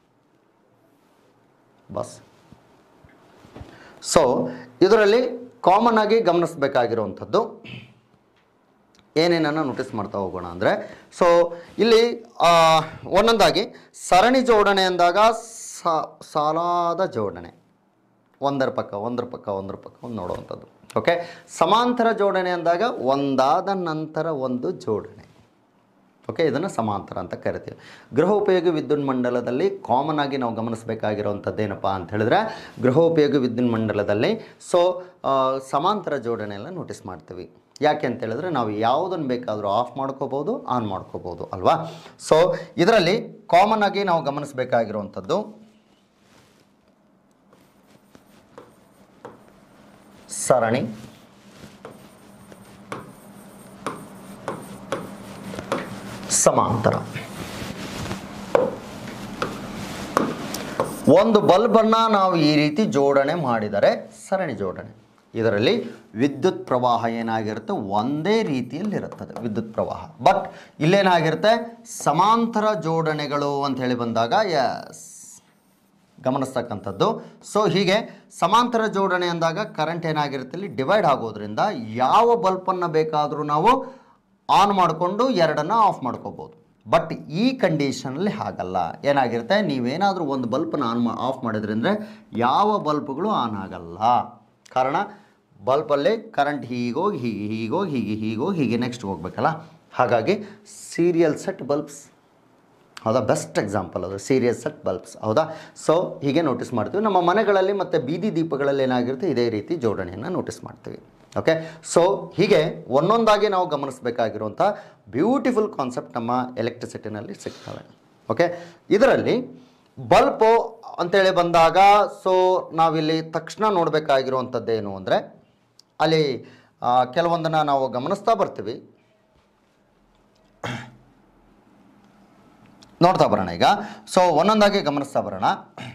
ಬಸ್ ಸೊ ಇದರಲ್ಲಿ ಕಾಮನ್ ಆಗಿ ಗಮನಿಸಬೇಕಾಗಿರುವಂಥದ್ದು ಏನೇನನ್ನು ನೋಟಿಸ್ ಮಾಡ್ತಾ ಹೋಗೋಣ ಅಂದರೆ ಸೊ ಇಲ್ಲಿ ಆ, ಒಂದೊಂದಾಗಿ ಸರಣಿ ಜೋಡಣೆ ಅಂದಾಗ ಸ- ಸಾಲಾದ ಜೋಡಣೆ ಒಂದರ ಪಕ್ಕ ಒಂದರ ಪಕ್ಕ ಒಂದರ ಪಕ್ಕ ಒಂದು ನೋಡುವಂಥದ್ದು ಓಕೆ ಸಮಾಂತರ ಜೋಡಣೆ ಅಂದಾಗ ಒಂದಾದ ನಂತರ ಒಂದು ಜೋಡಣೆ ಓಕೆ ಇದನ್ನು ಸಮಾಂತರ ಅಂತ ಕರಿತೀವಿ ಗೃಹೋಪಯೋಗಿ ವಿದ್ಯುತ್ ಮಂಡಲದಲ್ಲಿ ಕಾಮನ್ ಆಗಿ ನಾವು ಗಮನಿಸಬೇಕಾಗಿರುವಂಥದ್ದು ಏನಪ್ಪ ಅಂತ ಹೇಳಿದ್ರೆ ಗೃಹೋಪಯೋಗಿ ವಿದ್ಯುತ್ ಮಂಡಲದಲ್ಲಿ ಸೊ ಸಮಾಂತರ ಜೋಡಣೆಯೆಲ್ಲ ನೋಟಿಸ್ ಮಾಡ್ತೀವಿ ಯಾಕೆ ಅಂತ ಹೇಳಿದ್ರೆ ನಾವು ಯಾವುದನ್ನು ಬೇಕಾದರೂ ಆಫ್ ಮಾಡ್ಕೋಬೋದು ಆನ್ ಮಾಡ್ಕೋಬೋದು ಅಲ್ವಾ ಸೊ ಇದರಲ್ಲಿ ಕಾಮನ್ ಆಗಿ ನಾವು ಗಮನಿಸಬೇಕಾಗಿರುವಂಥದ್ದು ಸರಣಿ ಸಮಾಂತರ ಒಂದು ಬಲ್ಬನ್ನು ನಾವು ಈ ರೀತಿ ಜೋಡಣೆ ಮಾಡಿದರೆ ಸರಣಿ ಜೋಡಣೆ ಇದರಲ್ಲಿ ವಿದ್ಯುತ್ ಪ್ರವಾಹ ಏನಾಗಿರುತ್ತೆ ಒಂದೇ ರೀತಿಯಲ್ಲಿರುತ್ತದೆ ವಿದ್ಯುತ್ ಪ್ರವಾಹ ಬಟ್ ಇಲ್ಲೇನಾಗಿರುತ್ತೆ ಸಮಾಂತರ ಜೋಡಣೆಗಳು ಅಂತ ಹೇಳಿ ಬಂದಾಗ ಎಸ್ ಗಮನಿಸ್ತಕ್ಕಂಥದ್ದು ಸೊ ಹೀಗೆ ಸಮಾಂತರ ಜೋಡಣೆ ಅಂದಾಗ ಕರೆಂಟ್ ಏನಾಗಿರುತ್ತೆ ಇಲ್ಲಿ ಡಿವೈಡ್ ಆಗೋದ್ರಿಂದ ಯಾವ ಬಲ್ಬನ್ನು ಬೇಕಾದರೂ ನಾವು ಆನ್ ಮಾಡಿಕೊಂಡು ಎರಡನ್ನು ಆಫ್ ಮಾಡ್ಕೋಬೋದು ಬಟ್ ಈ ಕಂಡೀಷನಲ್ಲಿ ಹಾಗಲ್ಲ ಏನಾಗಿರುತ್ತೆ ನೀವೇನಾದರೂ ಒಂದು ಬಲ್ಬನ್ನು ಆನ್ ಮಾ ಆಫ್ ಮಾಡಿದ್ರಿಂದ ಯಾವ ಬಲ್ಬ್ಗಳು ಆನ್ ಆಗಲ್ಲ ಕಾರಣ ಬಲ್ಬಲ್ಲಿ ಕರೆಂಟ್ ಹೀಗೋಗಿ ಹೀಗೆ ಹೀಗೋಗಿ ಹೀಗೆ ಹೀಗೋಗಿ ಹೀಗೆ ನೆಕ್ಸ್ಟ್ ಹೋಗ್ಬೇಕಲ್ಲ ಹಾಗಾಗಿ ಸೀರಿಯಲ್ ಸೆಟ್ ಬಲ್ಬ್ಸ್ ಹೌದಾ ಬೆಸ್ಟ್ ಎಕ್ಸಾಂಪಲ್ ಅದು ಸೀರಿಯಸ್ ಸೆಟ್ ಬಲ್ಬ್ಸ್ ಹೌದಾ ಸೊ ಹೀಗೆ ನೋಟಿಸ್ ಮಾಡ್ತೀವಿ ನಮ್ಮ ಮನೆಗಳಲ್ಲಿ ಮತ್ತು ಬೀದಿ ದೀಪಗಳಲ್ಲಿ ಏನಾಗಿರುತ್ತೆ ಇದೇ ರೀತಿ ಜೋಡಣೆಯನ್ನು ನೋಟಿಸ್ ಮಾಡ್ತೀವಿ ಓಕೆ ಸೊ ಹೀಗೆ ಒಂದೊಂದಾಗಿ ನಾವು ಗಮನಿಸಬೇಕಾಗಿರುವಂಥ ಬ್ಯೂಟಿಫುಲ್ ಕಾನ್ಸೆಪ್ಟ್ ನಮ್ಮ ಎಲೆಕ್ಟ್ರಿಸಿಟಿನಲ್ಲಿ ಸಿಗ್ತವೆ ಓಕೆ ಇದರಲ್ಲಿ ಬಲ್ಪು ಅಂತೇಳಿ ಬಂದಾಗ ಸೊ ನಾವಿಲ್ಲಿ ತಕ್ಷಣ ನೋಡಬೇಕಾಗಿರುವಂಥದ್ದೇನು ಅಂದರೆ ಅಲ್ಲಿ ಆ, ಕೆಲವೊಂದನ್ನು ನಾವು ಗಮನಿಸ್ತಾ ಬರ್ತೀವಿ ನೋಡ್ತಾ ಬರೋಣ ಈಗ ಸೊ ಒಂದೊಂದಾಗಿ ಗಮನಿಸ್ತಾ ಬರೋಣ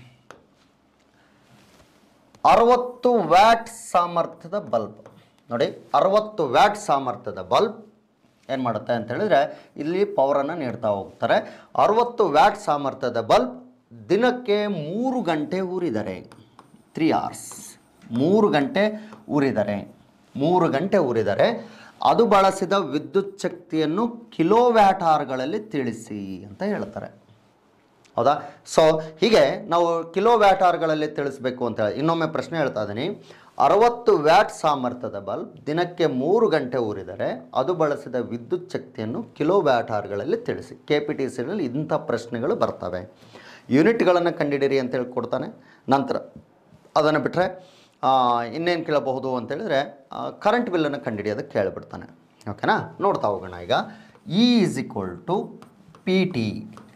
ಅರವತ್ತು ವ್ಯಾಟ್ ಸಾಮರ್ಥ್ಯದ ಬಲ್ಬ್ ನೋಡಿ ಅರವತ್ತು ವ್ಯಾಟ್ ಸಾಮರ್ಥ್ಯದ ಬಲ್ಬ್ ಏನು ಮಾಡುತ್ತೆ ಅಂತ ಹೇಳಿದ್ರೆ ಇಲ್ಲಿ ಪವರನ್ನು ನೀಡ್ತಾ ಹೋಗ್ತಾರೆ ಅರವತ್ತು ವ್ಯಾಟ್ ಸಾಮರ್ಥ್ಯದ ಬಲ್ಬ್ ದಿನಕ್ಕೆ ಮೂರು ಗಂಟೆ ಊರಿದರೆ ತ್ರೀ ಅವರ್ಸ್ ಮೂರು ಗಂಟೆ ಊರಿದರೆ ಮೂರು ಗಂಟೆ ಊರಿದರೆ ಅದು ಬಳಸಿದ ವಿದ್ಯುತ್ ಶಕ್ತಿಯನ್ನು ಕಿಲೋ ವ್ಯಾಟ್ ಅವರ್ಗಳಲ್ಲಿ ತಿಳಿಸಿ ಅಂತ ಹೇಳ್ತಾರೆ ಹೌದಾ ಸೊ ಹೀಗೆ ನಾವು ಕಿಲೋ ವ್ಯಾಟ್ ಅವರ್ಗಳಲ್ಲಿ ತಿಳಿಸ್ಬೇಕು ಅಂತ ಹೇಳಿ ಇನ್ನೊಮ್ಮೆ ಪ್ರಶ್ನೆ ಹೇಳ್ತಾ ಇದ್ದೀನಿ ಅರವತ್ತು ವ್ಯಾಟ್ ಸಾಮರ್ಥ್ಯದ ಬಲ್ಬ್ ದಿನಕ್ಕೆ ಮೂರು ಗಂಟೆ ಊರಿದರೆ ಅದು ಬಳಸಿದ ವಿದ್ಯುತ್ ಶಕ್ತಿಯನ್ನು ಕಿಲೋ ವ್ಯಾಟ್ ಅವರ್ಗಳಲ್ಲಿ ತಿಳಿಸಿ ಕೆ ಪಿ ಟಿ ಸಿನಲ್ಲಿ ಇಂಥ ಪ್ರಶ್ನೆಗಳು ಬರ್ತವೆ ಯೂನಿಟ್ಗಳನ್ನು ಕಂಡಿಡಿರಿ ಅಂತೇಳಿ ಕೊಡ್ತಾನೆ ನಂತರ ಅದನ್ನು ಬಿಟ್ಟರೆ ಇನ್ನೇನು ಕೇಳಬಹುದು ಅಂತೇಳಿದರೆ ಕರೆಂಟ್ ಬಿಲ್ಲನ್ನು ಕಂಡುಹಿಡಿಯೋದಕ್ಕೆ ಕೇಳಿಬಿಡ್ತಾನೆ ಓಕೆನಾ ನೋಡ್ತಾ ಹೋಗೋಣ ಈಗ E is equal to P T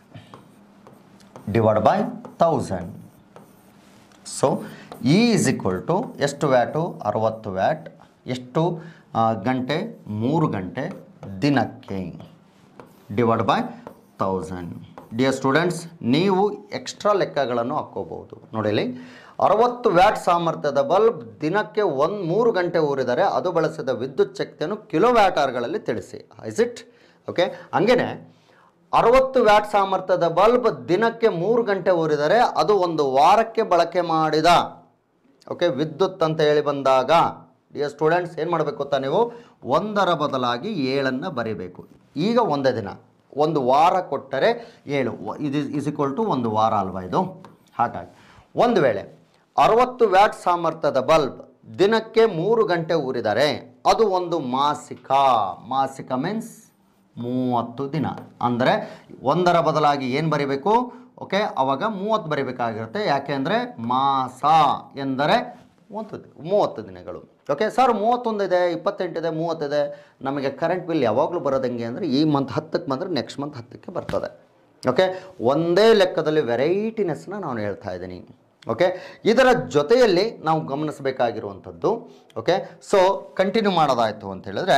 divide by thousand so E is equal to ಎಷ್ಟು ವ್ಯಾಟು ಅರವತ್ತು ವ್ಯಾಟ್ ಎಷ್ಟು ಆ, ಗಂಟೆ ಮೂರು ಗಂಟೆ ದಿನಕ್ಕೆ divide by thousand dear students ನೀವು ಎಕ್ಸ್ಟ್ರಾ ಲೆಕ್ಕಗಳನ್ನು ಹಾಕ್ಕೋಬಹುದು ನೋಡಿಲಿ ಅರವತ್ತು ವ್ಯಾಟ್ ಸಾಮರ್ಥ್ಯದ ಬಲ್ಬ್ ದಿನಕ್ಕೆ ಒಂದು ಮೂರು ಗಂಟೆ ಊರಿದರೆ ಅದು ಬಳಸಿದ ವಿದ್ಯುತ್ ಶಕ್ತಿಯನ್ನು ಕಿಲೋ ವ್ಯಾಟ್ ಅವರ್ಗಳಲ್ಲಿ ತಿಳಿಸಿ ಇಸ್ ಇಟ್ ಓಕೆ ಹಂಗೇನೆ ಅರವತ್ತು ವ್ಯಾಟ್ ಸಾಮರ್ಥ್ಯದ ಬಲ್ಬ್ ದಿನಕ್ಕೆ ಮೂರು ಗಂಟೆ ಊರಿದರೆ ಅದು ಒಂದು ವಾರಕ್ಕೆ ಬಳಕೆ ಮಾಡಿದ ಓಕೆ ವಿದ್ಯುತ್ ಅಂತ ಹೇಳಿ ಬಂದಾಗ ಡಿಯರ್ ಸ್ಟೂಡೆಂಟ್ಸ್ ಏನು ಮಾಡಬೇಕು ಗೊತ್ತಾ ನೀವು ಒಂದರ ಬದಲಾಗಿ ಏಳನ್ನು ಬರೀಬೇಕು ಈಗ ಒಂದೇ ದಿನ ಒಂದು ವಾರ ಕೊಟ್ಟರೆ ಏಳು ವ- ಇದು ಇಸ್ ಈಕ್ವಲ್ ಟು ಒಂದು ವಾರ ಅಲ್ವಾ ಇದು ಹಾಗಾಗಿ ಒಂದು ವೇಳೆ ಅರವತ್ತು ವ್ಯಾಟ್ ಸಾಮರ್ಥ್ಯದ ಬಲ್ಬ್ ದಿನಕ್ಕೆ ಮೂರು ಗಂಟೆ ಊರಿದರೆ ಅದು ಒಂದು ಮಾಸಿಕ ಮಾಸಿಕ ಮೀನ್ಸ್ ಮೂವತ್ತು ದಿನ ಅಂದರೆ ಒಂದರ ಬದಲಾಗಿ ಏನು ಬರಿಬೇಕು ಓಕೆ ಅವಾಗ ಮೂವತ್ತು ಬರಿಬೇಕಾಗಿರುತ್ತೆ ಯಾಕೆ ಅಂದರೆ ಮಾಸ ಎಂದರೆ ಮೂವತ್ತು ದಿ- ಮೂವತ್ತು ದಿನಗಳು ಓಕೆ ಸರ್ ಮೂವತ್ತೊಂದಿದೆ ಇಪ್ಪತ್ತೆಂಟಿದೆ ಮೂವತ್ತಿದೆ ನಮಗೆ ಕರೆಂಟ್ ಬಿಲ್ ಯಾವಾಗಲೂ ಬರೋದು ಹೆಂಗೆ ಅಂದರೆ ಈ ಮಂತ್ ಹತ್ತಕ್ಕೆ ಬಂದರೆ ನೆಕ್ಸ್ಟ್ ಮಂತ್ ಹತ್ತಕ್ಕೆ ಬರ್ತದೆ ಓಕೆ ಒಂದೇ ಲೆಕ್ಕದಲ್ಲಿ ವೆರೈಟಿನೆಸ್ನ ನಾನು ಹೇಳ್ತಾ ಇದ್ದೀನಿ ಓಕೆ ಇದರ ಜೊತೆಯಲ್ಲಿ ನಾವು ಗಮನಿಸಬೇಕಾಗಿರುವಂಥದ್ದು ಓಕೆ ಸೊ ಕಂಟಿನ್ಯೂ ಮಾಡೋದಾಯಿತು ಅಂತ ಹೇಳಿದ್ರೆ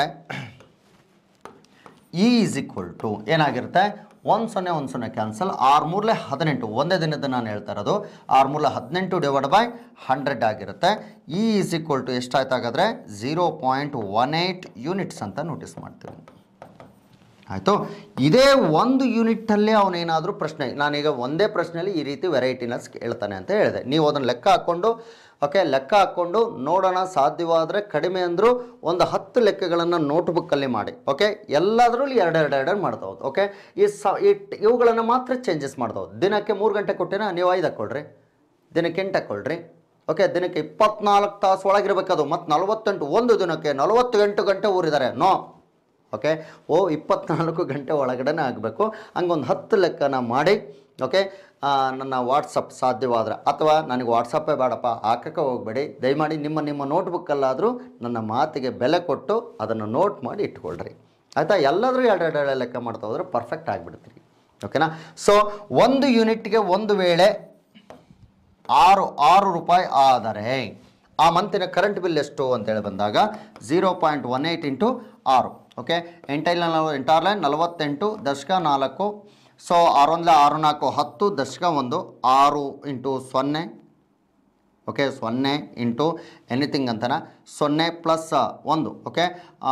ಇ ಈಸ್ ಈಕ್ವಲ್ ಟು ಏನಾಗಿರುತ್ತೆ ಒಂದು ಸೊನ್ನೆ ಒಂದು ಸೊನ್ನೆ ಕ್ಯಾನ್ಸಲ್ ಆರು ಮೂರಲೆ ಹದಿನೆಂಟು ಒಂದೇ ದಿನದ ನಾನು ಹೇಳ್ತಾ ಇರೋದು ಆರು ಮೂರಲೆ ಹದಿನೆಂಟು ಡಿವೈಡ್ ಬೈ ಹಂಡ್ರೆಡ್ ಆಗಿರುತ್ತೆ ಇ ಈಸ್ ಈಕ್ವಲ್ ಟು ಎಷ್ಟಾಯ್ತು ಹಾಗಾದರೆ zero point one eight units ಅಂತ ನೋಟಿಸ್ ಮಾಡ್ತೀವಿ ಆಯಿತು ಇದೇ ಒಂದು ಯೂನಿಟ್ಟಲ್ಲೇ ಅವನೇನಾದರೂ ಪ್ರಶ್ನೆ ನಾನೀಗ ಒಂದೇ ಪ್ರಶ್ನೆಯಲ್ಲಿ ಈ ರೀತಿ ವೆರೈಟಿನೆಸ್ ಹೇಳ್ತಾನೆ ಅಂತ ಹೇಳಿದೆ ನೀವು ಅದನ್ನು ಲೆಕ್ಕ ಹಾಕ್ಕೊಂಡು ಓಕೆ ಲೆಕ್ಕ ಹಾಕ್ಕೊಂಡು ನೋಡೋಣ ಸಾಧ್ಯವಾದರೆ ಕಡಿಮೆ ಅಂದರೂ ಒಂದು ಹತ್ತು ಲೆಕ್ಕಗಳನ್ನು ನೋಟ್ಬುಕ್ಕಲ್ಲಿ ಮಾಡಿ ಓಕೆ ಎಲ್ಲದರಲ್ಲೂ ಎರಡು ಎರಡು ಎರಡು ಮಾಡ್ತಾ ಹೋದು ಓಕೆ ಈ ಸ ಇಟ್ ಇವುಗಳನ್ನು ಮಾತ್ರ ಚೇಂಜಸ್ ಮಾಡ್ತಾ ಹೋದು ದಿನಕ್ಕೆ ಮೂರು ಗಂಟೆ ಕೊಟ್ಟಿನ ನೀವು ಐದು ಹಾಕ್ಕೊಳ್ರಿ ದಿನಕ್ಕೆ ಎಂಟು ಹಾಕ್ಕೊಳ್ರಿ ಓಕೆ ದಿನಕ್ಕೆ ಇಪ್ಪತ್ನಾಲ್ಕು ತಾಸು ಒಳಗಿರ್ಬೇಕದು ಮತ್ತು ನಲವತ್ತೆಂಟು ಒಂದು ದಿನಕ್ಕೆ ನಲವತ್ತು ಎಂಟು ಗಂಟೆ ಊರಿದ್ದಾರೆ ನೋ ಓಕೆ ಓ ಇಪ್ಪತ್ನಾಲ್ಕು ಗಂಟೆ ಒಳಗಡೆ ಆಗಬೇಕು ಹಂಗೊಂದು ಹತ್ತು ಲೆಕ್ಕನ ಮಾಡಿ ಓಕೆ ಆ, ನನ್ನ ವಾಟ್ಸಪ್ ಸಾಧ್ಯವಾದರೆ ಅಥವಾ ನನಗೆ ವಾಟ್ಸಪ್ಪೇ ಬೇಡಪ್ಪ ಹಾಕಕ್ಕೆ ಹೋಗಬೇಡಿ ದಯಮಾಡಿ ನಿಮ್ಮ ನಿಮ್ಮ ನೋಟ್ಬುಕ್ಕಲ್ಲಾದರೂ ನನ್ನ ಮಾತಿಗೆ ಬೆಲೆ ಕೊಟ್ಟು ಅದನ್ನು ನೋಟ್ ಮಾಡಿ ಇಟ್ಕೊಳ್ರಿ ಆಯಿತಾ ಎಲ್ಲಾದರೂ ಎರಡು ಎರಡು ಎರಡು ಲೆಕ್ಕ ಮಾಡ್ತಾ ಹೋದ್ರೆ ಪರ್ಫೆಕ್ಟ್ ಆಗಿಬಿಡ್ತೀರಿ ಓಕೆನಾ ಸೊ ಒಂದು ಯೂನಿಟ್ಗೆ ಒಂದು ವೇಳೆ ಆರು ಆರು ರೂಪಾಯಿ ಆದರೆ ಆ ಮಂತಿನ ಕರೆಂಟ್ ಬಿಲ್ ಎಷ್ಟು ಅಂತೇಳಿ ಬಂದಾಗ zero point one eight into ಆರು ಓಕೆ ಎಂಟೈಲ ನಲ ಎಂಟಾರು ಲೈನ್ ನಲವತ್ತೆಂಟು ದಶಕ ನಾಲ್ಕು ಸೊ ಆರೊಂದಲೇ ಆರು ನಾಲ್ಕು ಹತ್ತು ದಶಕ ಒಂದು ಆರು ಇಂಟು ಸೊನ್ನೆ ಓಕೆ ಸೊನ್ನೆ ಇಂಟು ಎನಿಥಿಂಗ್ ಅಂತನ ಸೊನ್ನೆ ಪ್ಲಸ್ ಒಂದು ಓಕೆ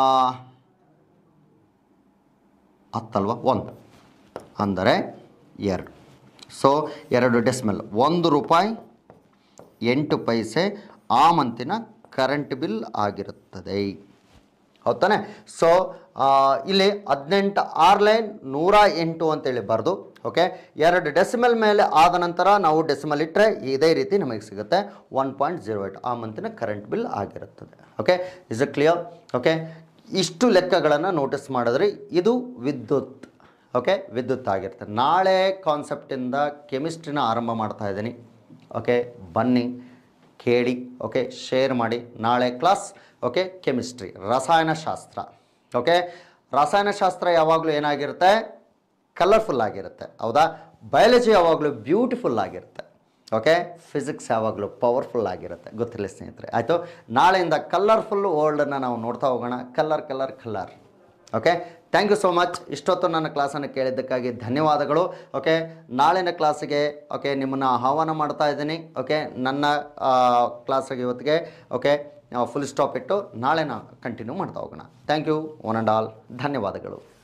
ಹತ್ತಲ್ವ ಒಂದು ಅಂದರೆ ಎರಡು ಸೊ ಎರಡು ಡೆಸಿಮಲ್ ಒಂದು ರೂಪಾಯಿ ಎಂಟು ಪೈಸೆ ಆ ಮಂತಿನ ಕರೆಂಟ್ ಬಿಲ್ ಆಗಿರುತ್ತದೆ ಹೌದಾನೆ ಸೊ ಇಲ್ಲಿ ಹದಿನೆಂಟು ಆರು ಲೈನ್ ನೂರ ಎಂಟು ಅಂತೇಳಿ ಬರೆದು ಓಕೆ ಎರಡು ಡೆಸಿಮಲ್ ಮೇಲೆ ಆದ ನಂತರ ನಾವು ಡೆಸಿಮಲ್ ಇಟ್ಟರೆ ಇದೇ ರೀತಿ ನಮಗೆ ಸಿಗುತ್ತೆ ಒನ್ ಪಾಯಿಂಟ್ ಜೀರೋ ಏಟ್ ಆ ಮಂತಿನ ಕರೆಂಟ್ ಬಿಲ್ ಆಗಿರುತ್ತದೆ okay is it clear okay ಇಷ್ಟು ಲೆಕ್ಕಗಳನ್ನು ನೋಟಿಸ್ ಮಾಡಿದ್ರೆ ಇದು ವಿದ್ಯುತ್ ಓಕೆ ವಿದ್ಯುತ್ ಆಗಿರ್ತದೆ ನಾಳೆ ಕಾನ್ಸೆಪ್ಟಿಂದ ಕೆಮಿಸ್ಟ್ರಿನ ಆರಂಭ ಮಾಡ್ತಾ ಇದ್ದೀನಿ ಓಕೆ ಬನ್ನಿ ಕೇಳಿ ಓಕೆ ಶೇರ್ ಮಾಡಿ ನಾಳೆ ಕ್ಲಾಸ್ ಓಕೆ ಕೆಮಿಸ್ಟ್ರಿ ರಸಾಯನಶಾಸ್ತ್ರ ಓಕೆ ರಸಾಯನಶಾಸ್ತ್ರ ಯಾವಾಗಲೂ ಏನಾಗಿರುತ್ತೆ ಕಲರ್ಫುಲ್ ಆಗಿರುತ್ತೆ ಹೌದಾ ಬಯಾಲಜಿ ಯಾವಾಗಲೂ ಬ್ಯೂಟಿಫುಲ್ ಆಗಿರುತ್ತೆ ಓಕೆ ಫಿಸಿಕ್ಸ್ ಯಾವಾಗಲೂ ಪವರ್ಫುಲ್ ಆಗಿರುತ್ತೆ ಗೊತ್ತಿಲ್ಲ ಸ್ನೇಹಿತರೆ ಆಯಿತು ನಾಳೆಯಿಂದ ಕಲರ್ಫುಲ್ ವರ್ಲ್ಡನ್ನು ನಾವು ನೋಡ್ತಾ ಹೋಗೋಣ colour colour colour okay thank you so much ಇಷ್ಟೊತ್ತು ನನ್ನ ಕ್ಲಾಸನ್ನು ಕೇಳಿದ್ದಕ್ಕಾಗಿ ಧನ್ಯವಾದಗಳು ಓಕೆ ನಾಳಿನ ಕ್ಲಾಸಿಗೆ ಓಕೆ ನಿಮ್ಮನ್ನು ಆಹ್ವಾನ ಮಾಡ್ತಾ ಇದ್ದೀನಿ ಓಕೆ ನನ್ನ ಕ್ಲಾಸಿಗೆ ಇವತ್ತಿಗೆ ಓಕೆ ಫುಲ್ ಸ್ಟಾಪ್ ಇಟ್ಟು ನಾಳೆ ನಾವು ಕಂಟಿನ್ಯೂ ಮಾಡ್ತಾ ಹೋಗೋಣ thank you one and all ಧನ್ಯವಾದಗಳು